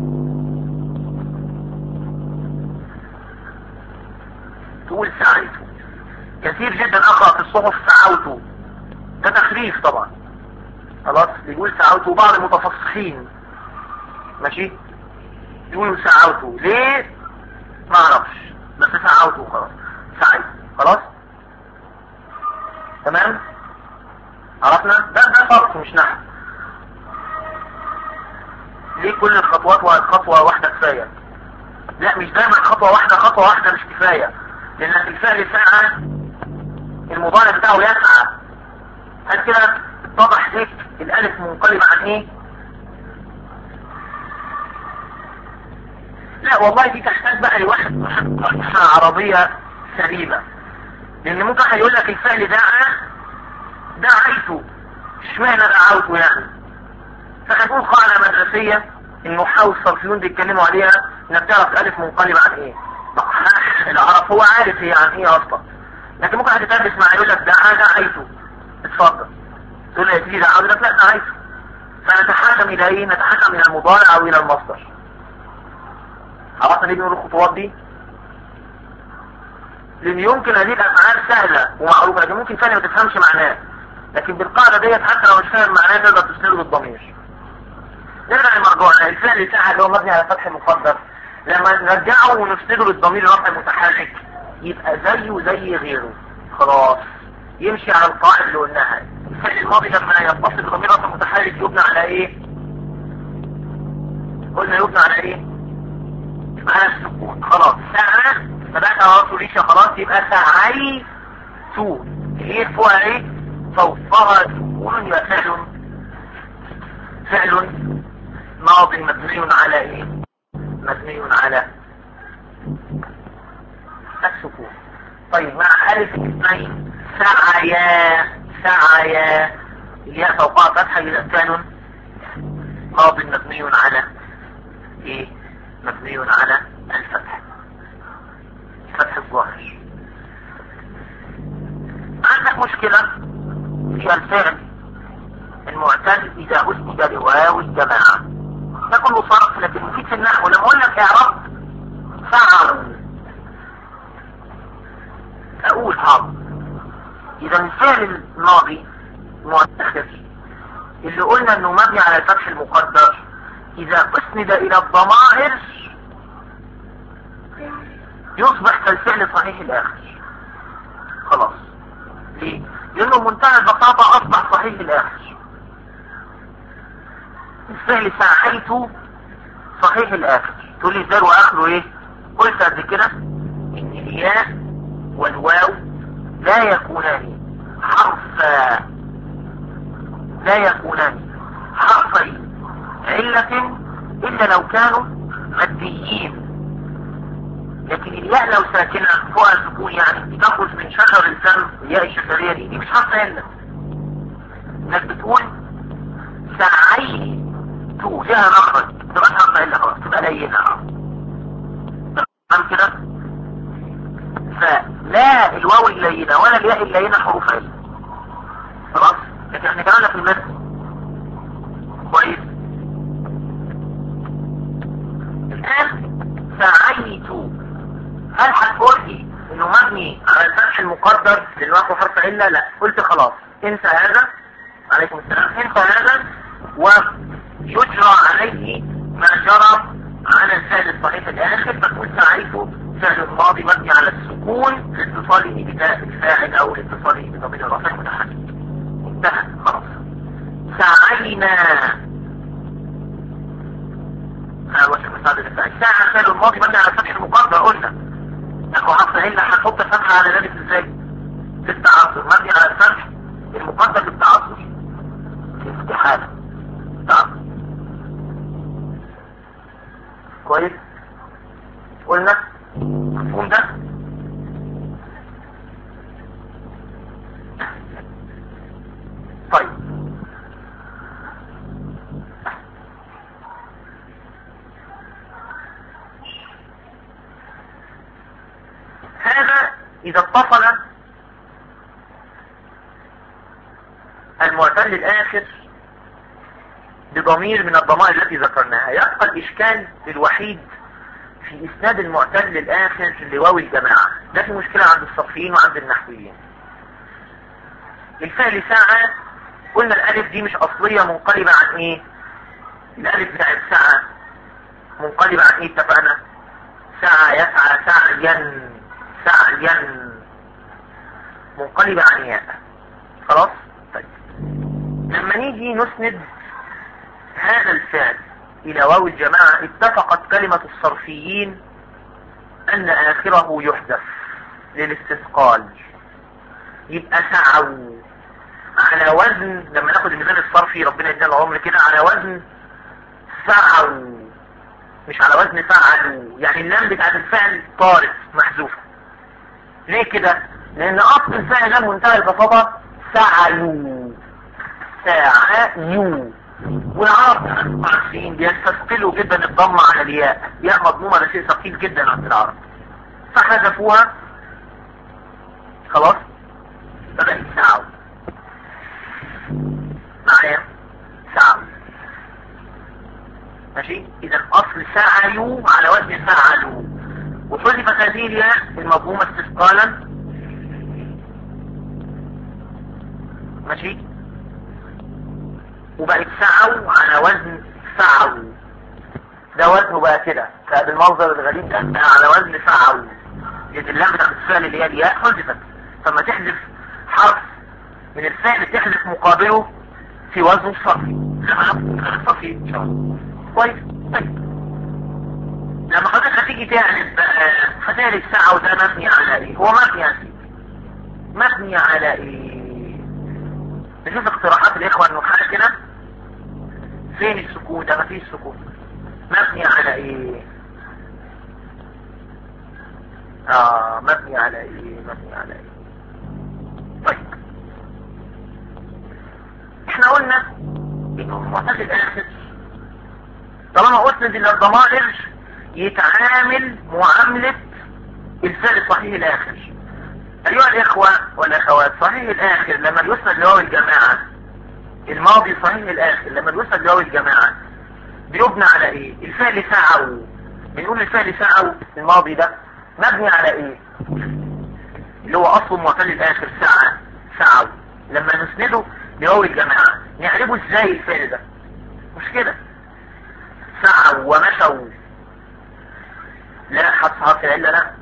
S2: تقول سعيت كثير جدا اقرأ في الصحف سعوت ده تخريف طبعا خلاص بيقول سعوت وبعض المتفصحين ماشي يقولوا سعوت ليه ما اعرفش بس سعوت وخلاص سعيت خلاص تمام عرفنا ده ده فرق مش نحو ليه كل الخطوات خطوة واحدة كفاية لا مش دايما خطوة واحدة خطوة واحدة مش كفاية لان الفعل سعى المضارع بتاعه يسعى هل كده اتضح ليك الالف منقلب عن ايه لا والله دي تحتاج بقى لواحد عربية سليمة لان ممكن هيقول لك الفعل دعا دعيته اشمعنى دعوته يعني فهتقول قاعدة مدرسية النحاة الصرفيون بيتكلموا عليها انك تعرف الالف منقلب عن ايه العرب هو عارف هي عن ايه اصلا لكن ممكن هتتابع مع يقول لك دعا دعيته اتفضل تقول لي يا دعا لك لا دعيته فنتحكم الى ايه نتحكم الى المضارع او الى المصدر عرفنا ليه بنقول الخطوات دي لان يمكن هذه الافعال سهلة ومعروفة لكن ممكن ثاني ما تفهمش معناه لكن بالقاعدة ديت حتى لو مش فاهم معناه تقدر تسنده بالضمير نرجع لمرجوعنا الفعل بتاعها اللي هو مبني على فتح مقدر لما نرجعه ونسنده للضمير رفع متحرك يبقى زيه زي غيره خلاص يمشي على القاعدة اللي قلناها الفعل الماضي لما يتصل بضمير رفع متحرك يبنى على ايه قلنا يبنى على ايه على السكون خلاص ساعة فبقى راسه ريشة خلاص يبقى ساعي تو هي فوقها ايه فوقها سكون يبقى فعل فعل ماض مبني على ايه مبني على السكون طيب مع ألف اثنين سعيا سعيا الياء فوقها فتحة يبقى فعل ماض مبني على ايه مبني على الفتح فتح الظاهر عندك مشكلة في الفعل المعتل اذا اسند لواو الجماعة ده كله صرف لكن مفيد في النحو لما اقول لك اعراب فعل اقول حاضر اذا الفعل الماضي معتخر اللي قلنا انه مبني على الفتح المقدر اذا اسند الى الضمائر يصبح كالفعل صحيح الاخر خلاص ليه لانه منتهى البساطة اصبح صحيح الاخر الفعل سعيت صحيح الاخر تقول لي ازاي واخره ايه قلت قبل كده ان الياء والواو لا يكونان حرف لا يكونان حرفي علة إلا لو كانوا ماديين لكن الياء لو ساكنة فوق السكون يعني تخرج من شجر الفم الياء الشجرية دي, دي مش حرف علة انك بتقول سعيت لها مخرج تبقى حرف علة خلاص تبقى لينة تمام كده فلا الواو اللينة ولا الياء اللينة حروف علة خلاص لكن احنا كمان في المثل كويس الآن سعيت هل هتقول لي انه مبني على الفتح المقدر للواقع حرف علة لا قلت خلاص انسى هذا عليكم السلام انسى هذا ويجرى عليه ما جرى على الفعل الصحيح الاخر فتقول سعيت فعل الماضي مبني على السكون لاتصاله بتاء الفاعل او لاتصاله بضمير الرفع المتحرك انتهى خلاص سعينا ساعة فعل الماضي مبني على الفتح المقدر قلنا لكن حرف علة هنحط فتحة على ذلك ازاي في التعصر مبني على الفتح المقدر بالتعصر استحالة تعصر كويس قلنا مفهوم ده طيب هذا إذا اتصل المعتل الآخر بضمير من الضمائر التي ذكرناها يبقى الإشكال الوحيد في إسناد المعتل الآخر لواو الجماعة ده في مشكلة عند الصفيين وعند النحويين الفعل ساعة قلنا الألف دي مش أصلية منقلبة عن إيه الألف بتاعت ساعة منقلبة عن إيه اتفقنا ساعة يسعى سعيا سعيا منقلبة عن ياء خلاص طيب لما نيجي نسند هذا الفعل الى واو الجماعة اتفقت كلمة الصرفيين ان اخره يحذف للاستثقال يبقى سعوا على وزن لما ناخد الميزان الصرفي ربنا يدينا العمر كده على وزن سعوا مش على وزن فعلوا يعني اللام بتاعت الفعل طارت محذوفة ليه كده لان اصل الفعل ده منتهى البساطة سعلوا سعيوا والعرب عارفين بيستثقلوا جدا الضمة على الياء ياء مضمومة ده شيء ثقيل جدا عند العرب فحذفوها خلاص بدأت سعوا معايا سعوا ماشي اذا اصل سعيوا على وزن فعلوا وحذفت هذه الياء المضمومة استثقالا ماشي وبقت سعوا على وزن فعوا ده وزنه بقى كده بالمنظر الغريب ده على وزن فعوا لان اللام بتاعت الفعل اللي هي الياء حذفت فما تحذف حرف من الفعل تحذف مقابله في وزن صرفي صرفي ان شاء الله كويس طيب لما حضرتك هتيجي تعرف بقى هتعرف ساعة وده مبني على ايه هو مبني على ايه مبني على ايه نشوف اقتراحات الاخوة النحاة كده فين السكون ده مفيش سكون مبني على ايه اه مبني على ايه مبني على ايه طيب احنا قلنا انه المعتقد الاخر طالما اسند الى الضمائر يتعامل معاملة الفعل الصحيح الاخر ايها الاخوة والاخوات صحيح الاخر لما يسند لواو الجماعة الماضي صحيح الاخر لما يسند لواو الجماعة بيبنى على ايه الفعل سعوا بنقول الفعل سعوا الماضي ده مبني على ايه اللي هو اصله معتل الاخر سعى سعوا لما نسنده لواو الجماعة نعرفه ازاي الفعل ده مش كده سعوا ومشوا لا حرف حرف العلة لا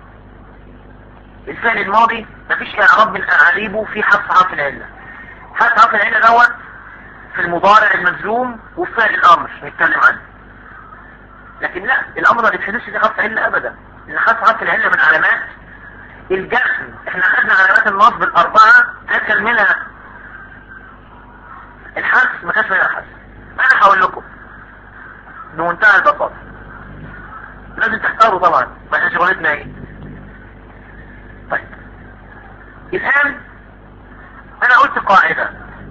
S2: الفعل الماضي مفيش اعراب من اعريبه في حرف حرف العلة حرف حرف العلة دوت في المضارع المجزوم وفي فعل الامر نتكلم عنه لكن لا الامر ما بيتحدثش في حرف علة ابدا لان حرف حرف العلة من علامات الجسم احنا خدنا علامات النصب الاربعة كان منها الحذف ما كانش منها الحذف انا هقول لكم بمنتهى البساطة لازم تختاروا طبعا ما احنا شغلتنا ايه طيب الان انا قلت قاعدة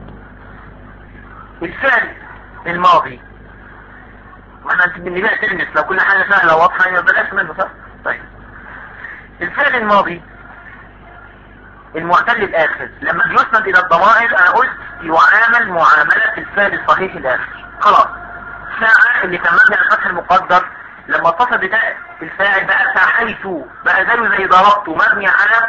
S2: الفعل الماضي ما احنا بنبيع تلمس لو كل حاجة سهلة واضحة يبقى بلاش منه صح طيب الفعل الماضي المعتل الاخر لما بيسند الى الضمائر انا قلت يعامل معاملة الفعل الصحيح الاخر خلاص ساعة اللي كان مبني على الفتح المقدر لما اتصل بتاء الفاعل بقى ساحيت بقى زيه زي ضربته مبني على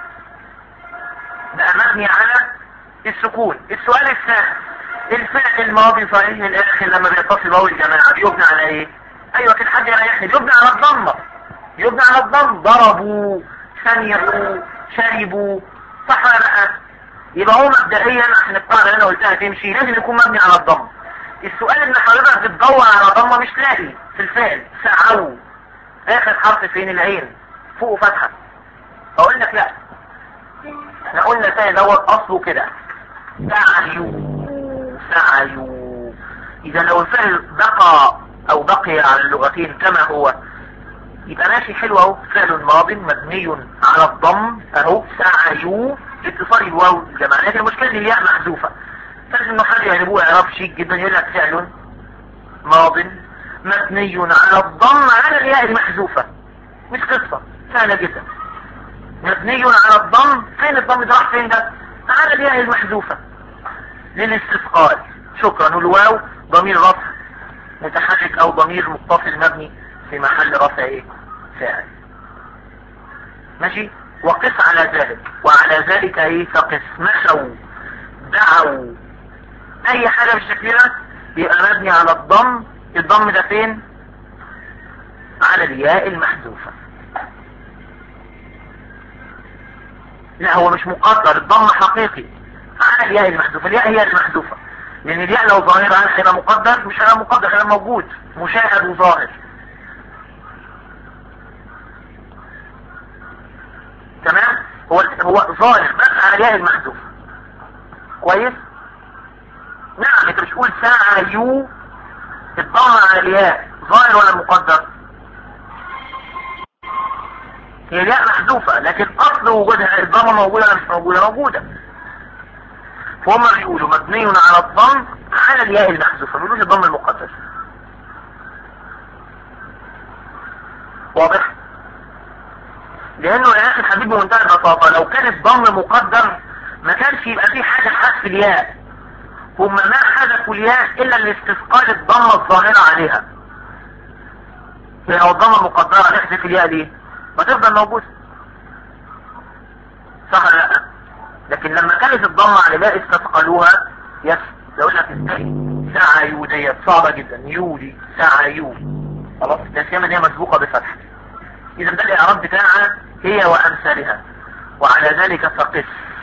S2: بقى مبني على السكون السؤال الثاني الفعل الماضي صحيح الاخر لما بيتصل بهو الجماعة بيبنى على ايه ايوه كده حد يريحني بيبنى على الضمة يبنى على الضم ضربوا سمعوا شربوا صح ولا لا يبقى هو مبدئيا عشان القاعده اللي انا قلتها تمشي لازم يكون مبني على الضم السؤال ان حضرتك بتدور على ضمه مش لاقي في الفعل سعوا اخر حرف فين العين فوق فتحه اقول لك لا احنا قلنا تاني دوت اصله كده سعيوا سعيوا اذا لو الفعل بقى او بقي على اللغتين كما هو يبقى ماشي حلو اهو فعل ماض مبني على الضم اهو سعيوا اتصال الواو الجماعة لكن المشكلة ان الياء محذوفة فلازم انه حد يعربوه اعراب شيك جدا يقول لك فعل ماض مبني على الضم على الياء المحذوفة مش قصة سهلة جدا مبني على الضم فين الضم ده راح فين ده على الياء المحذوفة للاستثقال شكرا والواو ضمير رفع متحرك او ضمير متصل مبني في محل رفع ايه فاعل ماشي وقس على ذلك وعلى ذلك ايه فقس مشوا دعوا اي حاجة بالشكل ده بيبقى مبني على الضم الضم ده فين على الياء المحذوفة لا هو مش مقدر الضم حقيقي على الياء المحذوفة الياء هي المحذوفة لان الياء لو ظاهرة هيبقى مقدر مش هيبقى مقدر هيبقى موجود مشاهد وظاهر تمام هو هو ظاهر بس على الياء المحذوف كويس نعم انت مش تقول سعيوا الضم على الياء ظاهر ولا مقدر هي الياء محذوفة لكن اصل وجودها الضمة موجودة ولا مش موجودة موجودة فهم بيقولوا مبني على الضم على الياء المحذوفة ما بيقولوش الضم المقدر واضح لانه يا اخي الحبيب بمنتهى البساطة لو كان الضم مقدر ما كانش يبقى فيه حاجة حذف الياء هم ما حذفوا الياء الا لاستثقال الضمة الظاهرة عليها لو الضمة مقدرة نحذف الياء ليه ما تفضل موجودة صح ولا لا لكن لما كانت الضمة على الياء استثقلوها يس يقول لك ازاي ساعة يو ديت صعبة جدا يو دي ساعة يو خلاص التسيامة دي مسبوقة بفتح اذا ده الاعراب بتاعها هي وامثالها وعلى ذلك فقس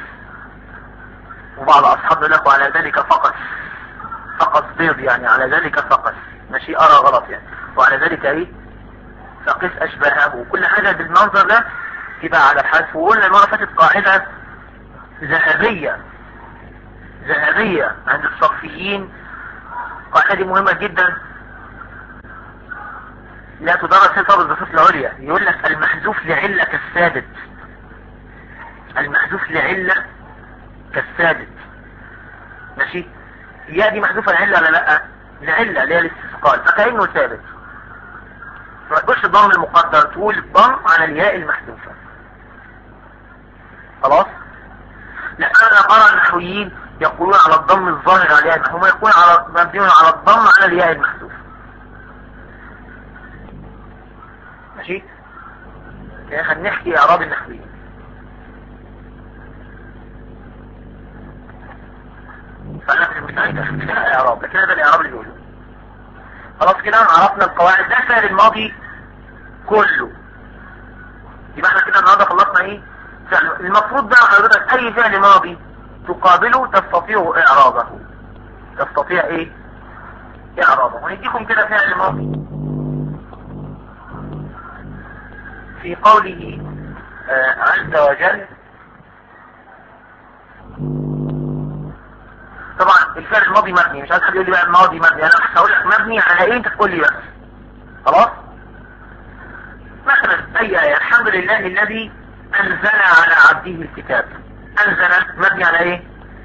S2: وبعض اصحاب يقول لك وعلى ذلك فقس فقس بيض يعني على ذلك فقس ماشي ارى غلط يعني وعلى ذلك ايه فقس اشباهه كل حاجة بالمنظر ده تبقى على الحذف وقلنا المرة فاتت قاعدة ذهبية ذهبية عند الصفيين القاعدة دي مهمة جدا لا تدرس في طب البساط العليا يقول لك المحذوف لعلة كالثابت المحذوف لعلة كالثابت ماشي الياء دي محذوفة لعلة ولا لا لعلة اللي هي الاستثقال فكأنه ثابت ما تقولش الضم المقدر تقول الضم على الياء المحذوفة خلاص لا انا ارى النحويين يقولون على الضم الظاهر على الياء المحذوفة هم يقولون على مبنيون على الضم على الياء المحذوفة ماشي خلينا نحكي اعراب النحويين فانا مش عايز احكي اعراب لكن هذا الاعراب اللي بيقوله خلاص كده عرفنا القواعد ده فعل الماضي كله يبقى احنا كده النهارده خلصنا ايه فعل المفروض بقى حضرتك اي فعل ماضي تقابله تستطيع اعرابه تستطيع ايه اعرابه ونديكم كده فعل ماضي في قوله آه عز وجل طبعا الفعل الماضي مبني مش عايز حد يقول لي بقى الماضي مبني انا هقول لك مبني على ايه انت تقول لي بس خلاص مثلا اي ايه الحمد لله الذي انزل على عبده الكتاب انزل مبني على ايه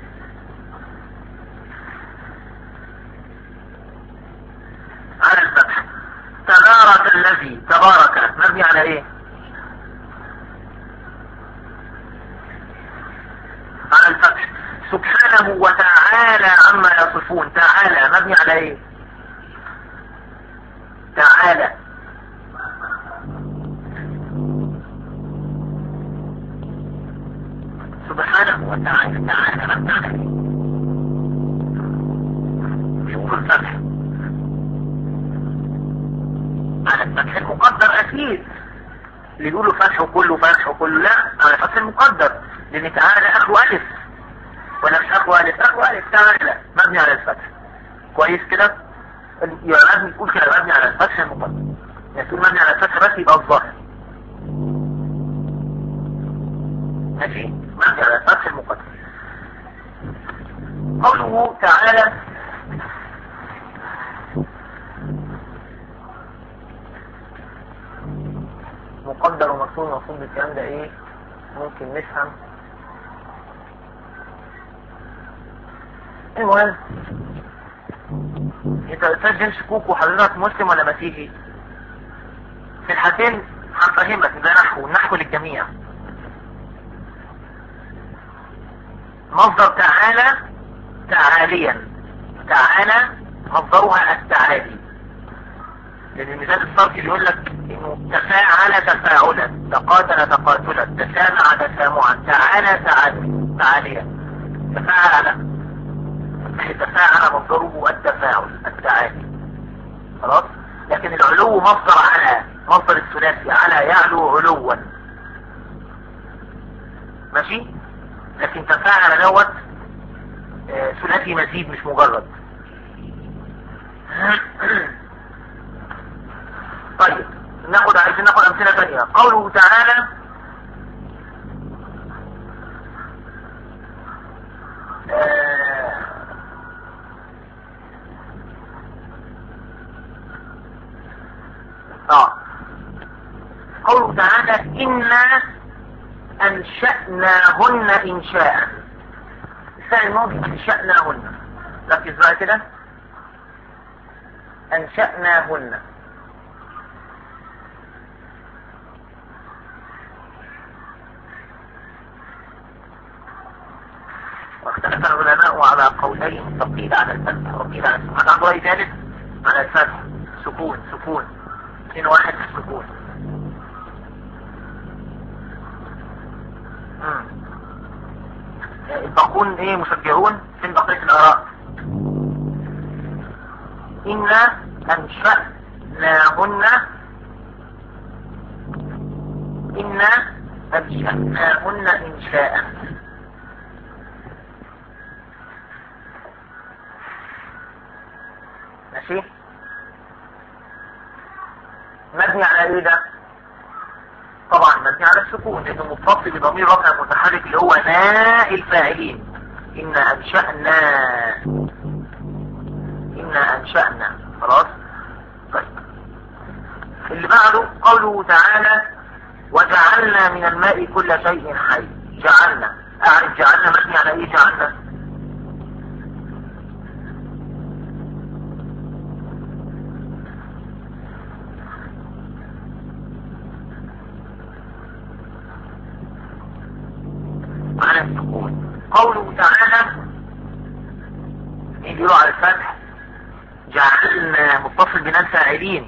S2: على الفتح تبارك الذي تبارك مبني على ايه على الفتح سبحانه وتعالى عما يصفون تعالى مبني على ايه تعالى سبحانه وتعالى تعالى مبني على ايه شوف الفتح على الفتح المقدر اكيد اللي يقولوا فتح وكله فتح وكله لا على الفتح المقدر لان تعالى اخو الف ولا مش اخو الف اخو الف تعالى مبني على الفتح كويس كده يبقى لازم تقول كده مبني على الفتح المقدر يعني تقول مبني على الفتح بس يبقى الظاهر ماشي مبني على الفتح المقدر قوله تعالى مقدر ومكتوب المفروض بالكلام ده ايه ممكن نفهم المهم انت استاذ جيمس كوك وحضرتك مسلم ولا مسيحي في الحالتين هفهمك ده نحو النحو للجميع مصدر تعالى تعاليا تعالى مصدرها التعالي لان المثال الصرفي اللي يقول لك انه تفاعل تفاعلا تقاتل تقاتلا تسامع تسامعا تعالى تعالى تعاليا تفاعل تفاعل مصدره التفاعل التعالي خلاص لكن العلو مصدر على مصدر الثلاثي على يعلو علوا ماشي لكن تفاعل دوت آه، ثلاثي مزيد مش مجرد طيب ناخد عايزين ناخد امثله ثانيه قوله تعالى آه، اه قوله تعالى إنا أنشأناهن إنشاء الفعل الماضي أنشأناهن ركز بقى كده أنشأناهن واختلف العلماء على قولين فقيل على الفتح وقيل على السكون عن رأي ثالث على الفتح سكون سكون اثنين واحد في السكون مم. الباقون ايه مشجعون فين بقية الآراء إنا أنشأناهن إنا أنشأناهن إنشاء ماشي مبني على ايه ده طبعا مبني على السكون لانه متصل بضمير رفع متحرك اللي هو ناء الفاعلين إنا أنشأنا إنا أنشأنا خلاص طيب اللي بعده قوله تعالى وجعلنا من الماء كل شيء حي جعلنا أعرف جعلنا مبني على إيه جعلنا على السكون قوله تعالى يقولوا على الفتح جعلنا متصل بنا الفاعلين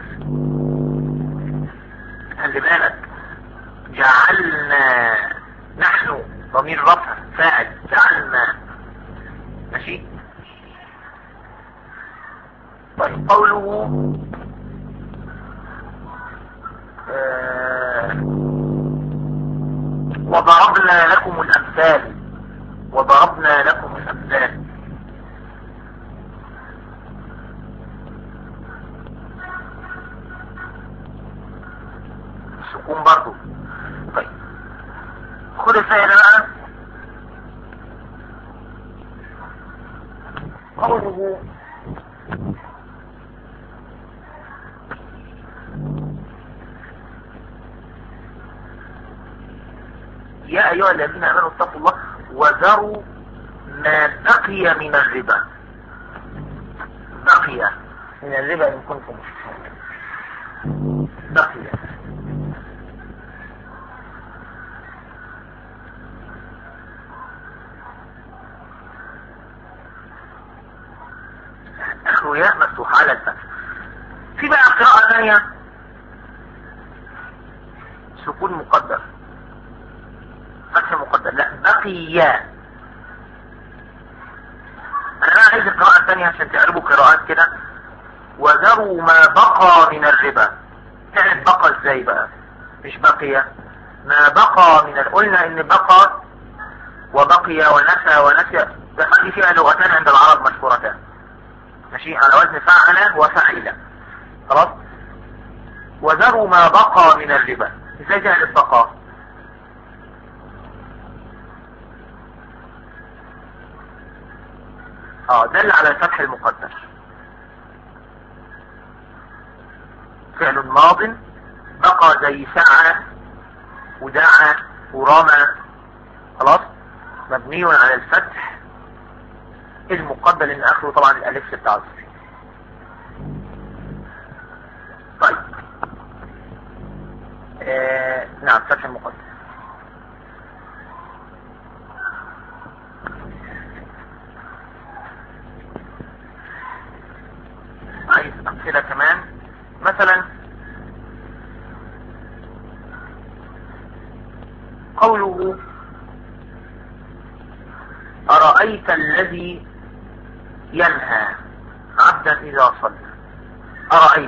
S2: خلي بالك جعلنا نحن ضمير رفع فاعل جعلنا ماشي طيب قوله آه وضربنا لكم الأمثال وضربنا لكم الأمثال السكون برضو طيب خد الفعل بقى قوله يا أيها الذين آمنوا اتقوا الله وذروا ما بقي من الربا بقي من الربا إن كنتم بقي آخر ياء مفتوحة على الفتح في بقى قراءة ثانية سكون مقدر فتح مقدر لا بقي انا بقى عايز القراءة الثانية عشان تعرفوا قراءات كده وذروا ما بقى من الربا تعرف بقى ازاي بقى مش بقي ما بقى من ال- قلنا ان بقى وبقي ونسى ونسي دخل فيها لغتان عند العرب مشهورتان ماشي على وزن فعل وفعل خلاص وذروا ما بقى من الربا ازاي جاء البقاء اه دل على الفتح المقدر فعل ماض بقى زي سعى ودعا ورمى خلاص مبني على الفتح المقدر لان اخره طبعا الالف بتاع الصفر طيب آه نعم فتح المقدر عايز امثله كمان مثلا قوله أرأيت الذي ينهى عبدا إذا صلى أرأيت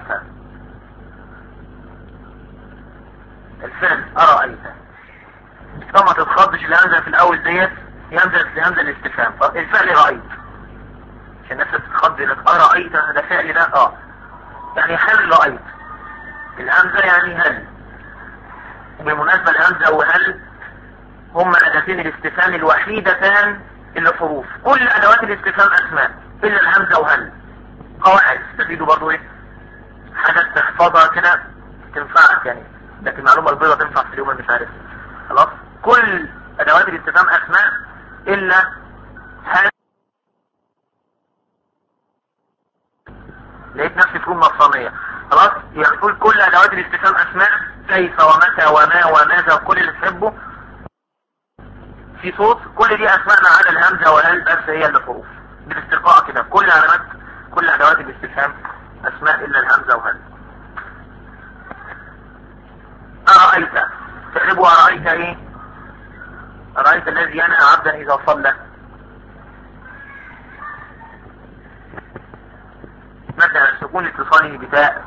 S2: الفعل أرأيت طبعا ما تتخضش الهمزة في الأول ديت همزة همزة الاستفهام الفعل رأيت عشان الناس تتخض لك أرأيت ده فعل ده اه يعني هل رأيت الهمزة يعني هل وبالمناسبة الهمزة وهل هما أداتين الاستفهام الوحيدتان اللي حروف كل أدوات الاستفهام أسماء إلا الهمزة وهل قواعد تستفيدوا برضو إيه حاجات تحفظها كده تنفعك يعني لكن المعلومة البيضة تنفع في اليوم مش عارف خلاص كل أدوات الاستفهام أسماء إلا هل لقيت نفسي في أمة الصامية خلاص يقول كل أدوات الاستفهام أسماء كيف ومتى وما وماذا وكل اللي تحبه في صوت كل دي اسماء ما عدا الهمزه وهل بس هي اللي حروف بالاستقاء كده كل علامات كل ادوات الاستفهام اسماء الا الهمزه وهل ارايت تقربوا ارايت ايه ارايت الذي ينهى عبدا اذا صلى مثلا سكون اتصاله بتاء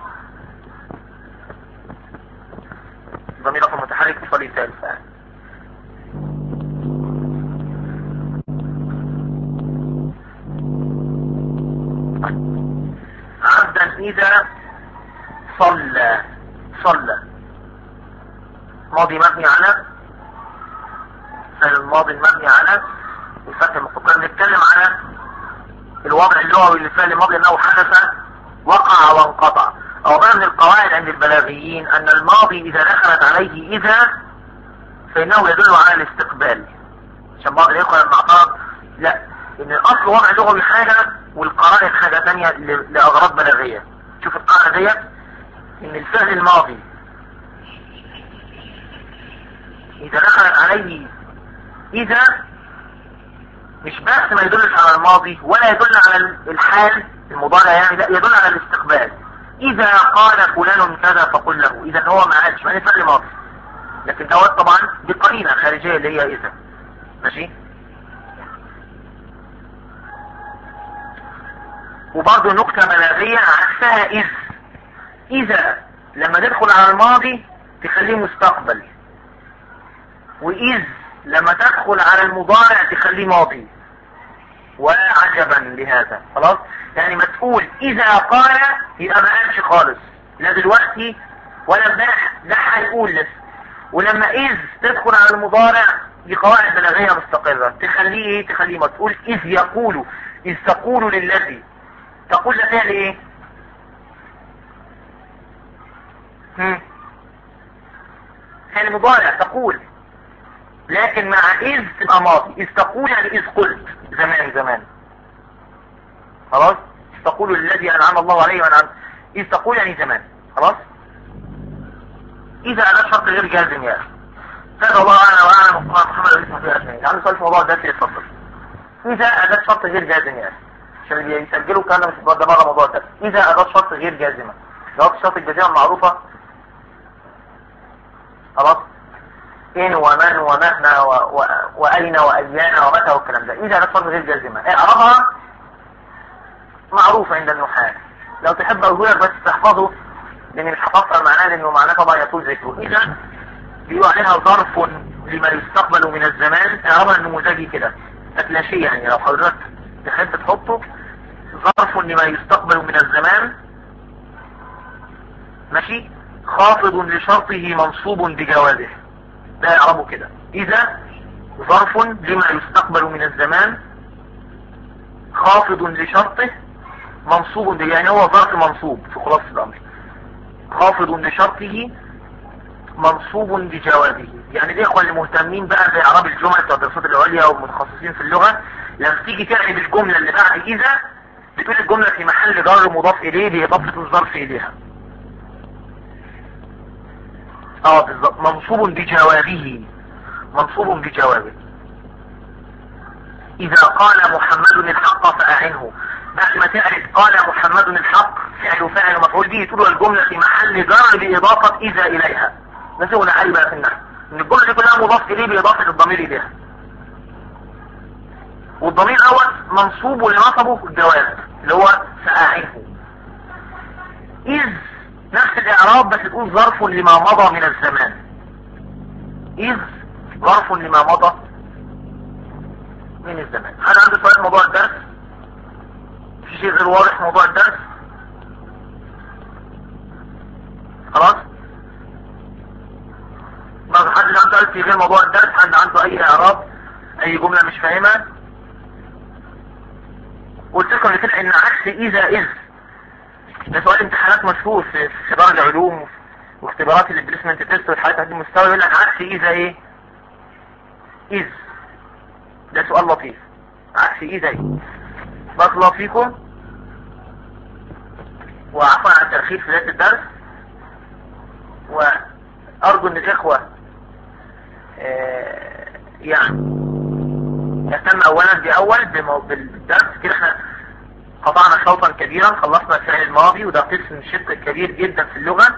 S2: ضمير رقم متحرك اتصالي ثالث عبدا اذا صلى صلى ماضي مبني على فعل الماضي المبني على الفتح المقدر نتكلم على الوضع اللغوي للفعل الماضي انه حدث وقع وانقطع او بقى من القواعد عند البلاغيين ان الماضي اذا دخلت عليه اذا فانه يدل على الاستقبال عشان بعض الاخوه لما اعترض لا ان الاصل وضع لغوي حاجه والقرائن حاجه ثانيه لاغراض بلاغيه شوف القاعده ديت ان الفعل الماضي اذا دخلت عليه اذا مش بس ما يدلش على الماضي ولا يدل على الحال المضارع يعني لا يدل على الاستقبال اذا قال فلان كذا فقل له اذا هو ما قالش ما فعل ماضي لكن دوت طبعا دي قرينه خارجيه اللي هي اذا ماشي وبرضه نكتة بلاغية عكسها إذ إذا لما تدخل على الماضي تخليه مستقبل وإذ لما تدخل على المضارع تخليه ماضي ولا عجبا لهذا خلاص يعني ما تقول إذا قال يبقى ما قالش خالص لا دلوقتي ولا امبارح ده هيقول لسه ولما إذ تدخل على المضارع دي قواعد بلاغية مستقرة تخليه ايه تخليه ما تقول اذ يقول اذ تقول للذي تقول ده فعل ايه هم. فعل مضارع تقول لكن مع اذ تبقى ماضي اذ تقول يعني اذ قلت زمان زمان خلاص تقول للذي انعم الله عليه وانعم اذ تقول يعني زمان خلاص اذا انا شرط غير جازم يا اخي هذا الله اعلم واعلم محمد اسمه في اسمه يعني سؤال في موضوع ده في الفصل اذا اداة شرط غير جازم يا اخي عشان يسجلوا الكلام ده مش ده بره موضوع ده اذا اداة شرط غير جازمه جواب الشرط الجازمه معروفه خلاص إن ومن ومهما و... و... وأين وأيان ومتى والكلام ده إذا أداة شرط غير جازمة إعرابها معروفة عند النحاة لو تحب أقول لك بس تحفظه لأن مش هفسر معناه لأنه معناه طبعا يطول ذكره إذا بيقول عليها ظرف لما يستقبل من الزمان إعرابها النموذجي كده أتلاشية يعني لو حضرتك تحب تحطه ظرف لما يستقبل من الزمان ماشي خافض لشرطه منصوب بجوازه ده يعربه كده اذا ظرف لما يستقبل من الزمان خافض لشرطه منصوب يعني هو ظرف منصوب في خلاصة الامر خافض لشرطه منصوب بجوازه يعني الاخوة المهتمين بقى باعراب الجمل بتاع الدراسات العليا والمتخصصين في اللغة لما تيجي تعرب الجملة اللي بعد اذا بتقول الجملة في محل جر مضاف اليه باضافة الظرف اليها اه بالظبط منصوب بجوابه منصوب بجوابه اذا قال محمد الحق فاعنه بعد ما تعرف قال محمد الحق فعل فاعل مفعول به تقول الجملة في محل جر بإضافة إذا إليها ده شغل عالي بقى في النحو إن الجملة دي كلها مضاف إليه بإضافة الضمير إليها والضمير الأول منصوب لنصبه الجواب اللي هو فاعنه إذ نفس الإعراب بس تقول ظرف لما مضى من الزمان إذ ظرف لما مضى من الزمان هل عنده سؤال موضوع الدرس في شيء غير واضح موضوع الدرس خلاص ما حد عنده سؤال في غير موضوع الدرس حد عنده اي اعراب اي جملة مش فاهمها قلت لكم قبل كده ان عكس اذا اذ ده سؤال امتحانات مشهور في اختبار العلوم واختبارات البليسمنت تيست والحاجات هذه المستوى يقول لك عكس اذا ايه اذ ده سؤال لطيف عكس اذا ايه بارك الله فيكم وعفوا عن التأخير في بداية الدرس وأرجو أن الإخوة آه يعني يهتم أولا بأول بالدرس كده احنا قطعنا شوطا كبيرا خلصنا الفعل الماضي وده قسم شق كبير جدا في اللغة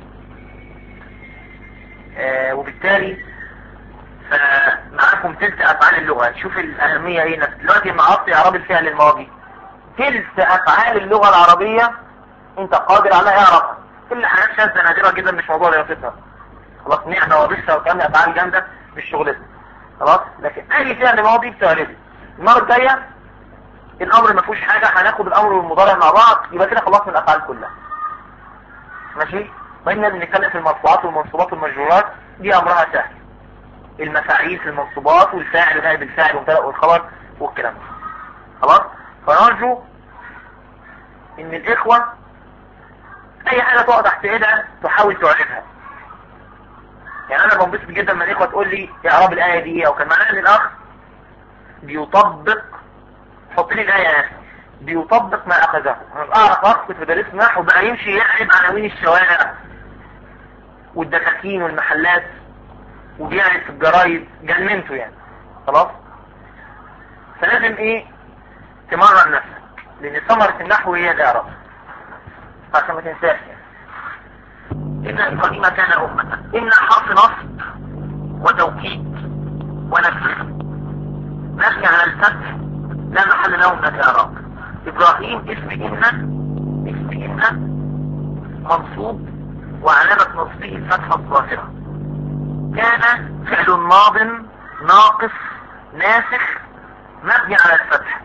S2: آه وبالتالي فمعاكم تلت افعال اللغة شوف الاهمية ايه دلوقتي مع عرض اعراب الفعل الماضي تلت افعال اللغة العربية انت قادر على اعرابها كل حاجات شاذة نادرة جدا مش موضوع دراستها خلاص نعمة وبسة وكامل افعال جامدة مش شغلتنا خلاص لكن اي فعل ماضي بتعرفه المرة الجاية الامر ما فيهوش حاجة هناخد الامر والمضارع مع بعض يبقى كده خلصنا الافعال كلها ماشي بينا بنتكلم في المرفوعات والمنصوبات والمجرورات دي امرها سهل المفاعيل في المنصوبات والفاعل غائب الفاعل والمبتدا والخبر والكلام ده خلاص فنرجو ان الاخوة اي حاجة تقع تحت ايدها تحاول تعرفها يعني انا بنبسط جدا لما الاخوة تقول لي اعراب الاية دي او كان معناها ان الاخ بيطبق حط لي الاية يا اخي بيطبق ما اخذه انا اعرف اخ كنت بدرس نحو بقى يمشي يعرف عناوين الشوارع والدكاكين والمحلات وبيعرف الجرايد جننته يعني خلاص فلازم ايه تمرن نفسك لان ثمرة النحو هي الاعراب عشان ما تنساش يعني إن إبراهيم كان أمة إن حرف نصب وتوكيد ونفس نفي على الفتح لا محل له من الإعراب إبراهيم اسم إن اسم إن منصوب وعلامة نصبه الفتحة الظاهرة كان فعل ماض ناقص ناسخ مبني على الفتح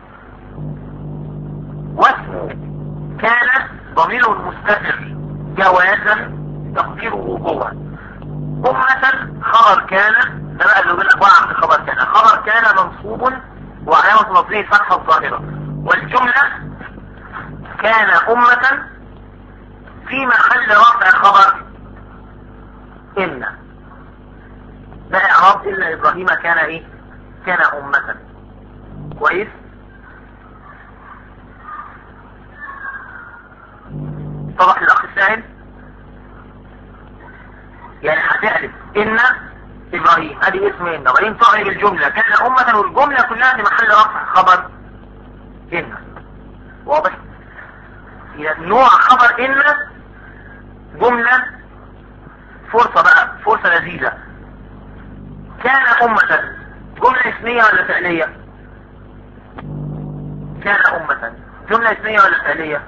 S2: واسمه كان ضمير مستتر جوازا تقديره هو أمة خبر كان ده بقى اللي يقول لك وقع في خبر كان خبر كان منصوب وعلامة نصبه الفتحة الظاهرة والجملة كان أمة في محل رفع خبر إن ده إعراب إلا إبراهيم كان إيه كان أمة كويس طبعا الأخ السائل يعني هتقلب إن إبراهيم ادي اسم إن وبعدين تعرب الجملة كان أمة والجملة كلها في محل رفع خبر إن واضح يعني نوع خبر إن جملة فرصة بقى فرصة لذيذة كان أمة جملة اسمية ولا فعلية كان أمة جملة اسمية ولا فعلية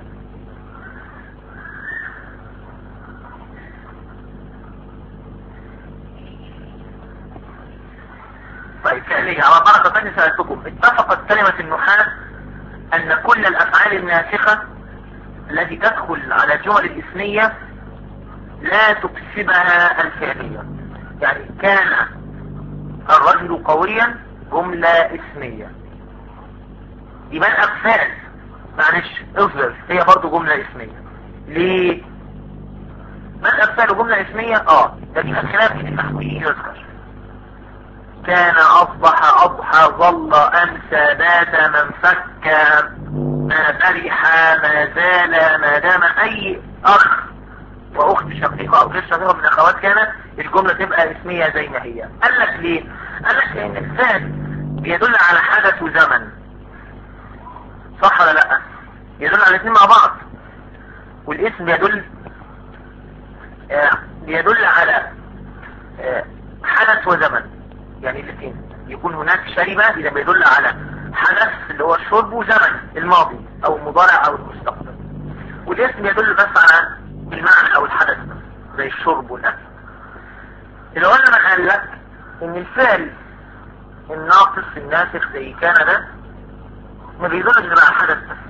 S2: طيب فعلية على بركة ثانية سألتكم اتفقت كلمة النحاة أن كل الأفعال الناسخة التي تدخل على الجمل الاسمية لا تكسبها الفعلية يعني كان الرجل قويا جملة اسمية يبقى الأفعال معلش اصبر هي برضو جملة اسمية ليه ما الأفعال جملة اسمية اه لكن الخلاف في التحويل يذكر كان أصبح أضحى ظل أمسى بات من فك ما برح ما زال ما دام أي أخ وأخت شقيقة أو غير شقيقة من أخوات كانت الجملة تبقى اسمية زي ما هي قال لك ليه؟ قال لك لأن الفعل بيدل على حدث وزمن صح ولا لا؟ يدل على الاثنين مع بعض والاسم بيدل آه بيدل على آه حدث وزمن يعني الاثنين يكون هناك شربة إذا بيدل على حدث اللي هو الشرب وزمن الماضي أو المضارع أو المستقبل والاسم يدل بس على المعنى أو الحدث زي الشرب والأكل العلماء قال لك إن الفعل الناقص الناسخ زي كان ده ما بيدلش غير على حدث بس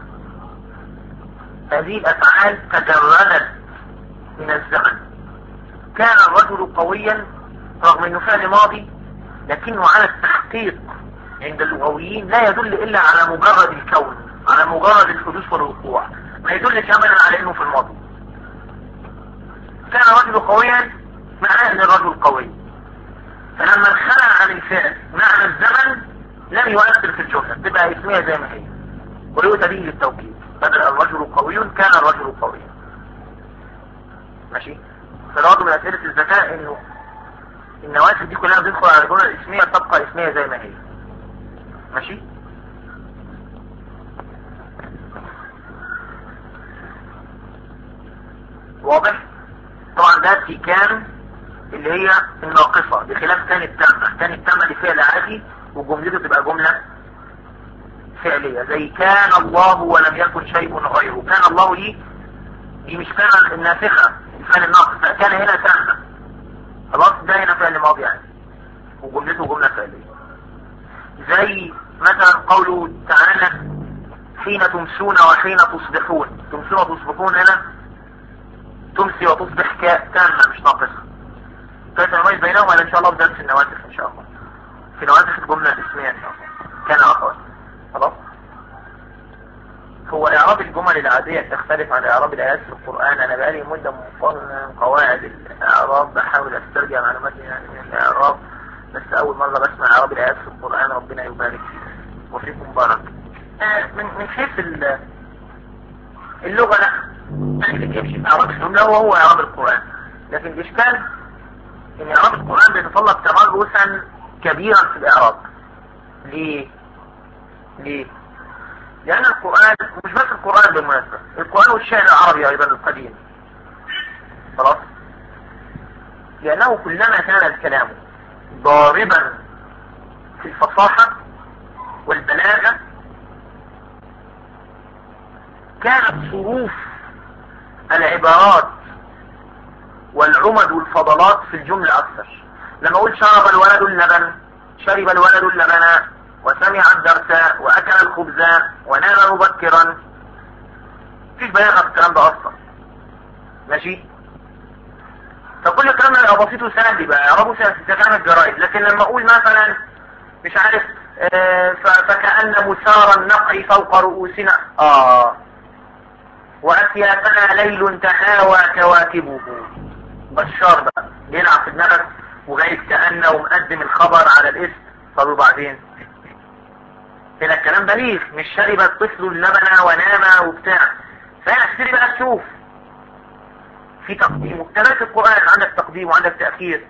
S2: هذه الأفعال تجردت من الزمن كان الرجل قويا رغم انه فعل ماضي لكنه على التحقيق عند اللغويين لا يدل الا على مجرد الكون على مجرد الحدوث والوقوع ما يدلش ابدا على انه في الماضي كان الرجل قويا معناه ان الرجل قوي فلما انخلع عن الفعل معنى الزمن لم يؤثر في الجملة تبقى اسمية زي ما هي ويؤتى به للتوكيد بدل الرجل قوي كان الرجل قويا ماشي فالوضع من اسئلة الذكاء انه النوافذ دي كلها بتدخل على الجملة الاسمية تبقى اسمية زي ما هي ماشي واضح طبعا ده في كان اللي هي الناقصة بخلاف كان التامة كان التامة دي فعل عادي وجملته تبقى جملة فعلية زي كان الله ولم يكن شيء غيره كان الله دي دي مش كان الناسخة الفعل الناقص كان هنا تامة خلاص ده هنا فعل ماضي يعني وجملته جملة فعلية زي مثلا قوله تعالى حين تمسون وحين تصبحون تمسون وتصبحون هنا تمسي وتصبح تامة مش ناقصة كيف نميز بينهم ان شاء الله في درس النواسخ ان شاء الله في نواسخ الجملة الاسمية ان شاء الله كان اخوات خلاص هو اعراب الجمل العادية تختلف عن اعراب الايات في القرآن انا بقالي مدة مقارنة قواعد الاعراب بحاول استرجع معلوماتي يعني من الاعراب بس اول مرة بسمع اعراب الايات في القرآن ربنا يبارك فيك وفيكم بارك آه من من حيث اللغة لا يعني يمشي في اعراب الجملة وهو اعراب القرآن لكن الاشكال ان اعراب القرآن بيتطلب تمرسا كبيرا في الاعراب ليه ليه لأن القرآن مش بس القرآن بالمناسبة القرآن والشعر العربي أيضا القديم خلاص لأنه كلما كان الكلام ضاربا في الفصاحة والبلاغة كانت صروف العبارات والعمد والفضلات في الجملة أكثر لما أقول شرب الولد اللبن شرب الولد اللبن وسمع الدرس واكل الخبز ونام مبكرا مفيش بلاغه في الكلام ده اصلا ماشي فكل الكلام ده يبقى بسيط وسهل بقى اعربه سهل الجرائد لكن لما اقول مثلا مش عارف آه فكأن مسار النقع فوق رؤوسنا اه وأسيافنا ليل تهاوى كواكبه بشار بقى بيلعب في دماغك وجايب كأنه ومقدم الخبر على الاسم طب وبعدين هنا الكلام بليغ مش شرب الطفل اللبن ونام وبتاع فهنا تبتدي بقى تشوف في تقديم وكتابات القرآن عندك تقديم وعندك تأخير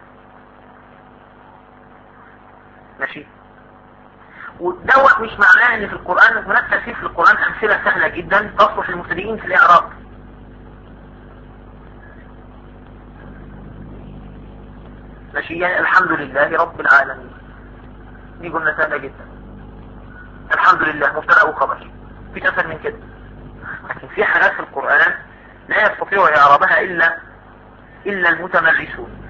S2: ماشي ودوت مش معناه ان في القرآن هناك تأثير في القرآن امثلة سهلة جدا تصلح للمبتدئين في الاعراب ماشي يعني الحمد لله رب العالمين دي جملة سهلة جدا الحمد لله مبتدأ وخبر في اسهل من كده لكن في حاجات في القرآن لا يستطيع اعرابها الا الا المتمرسون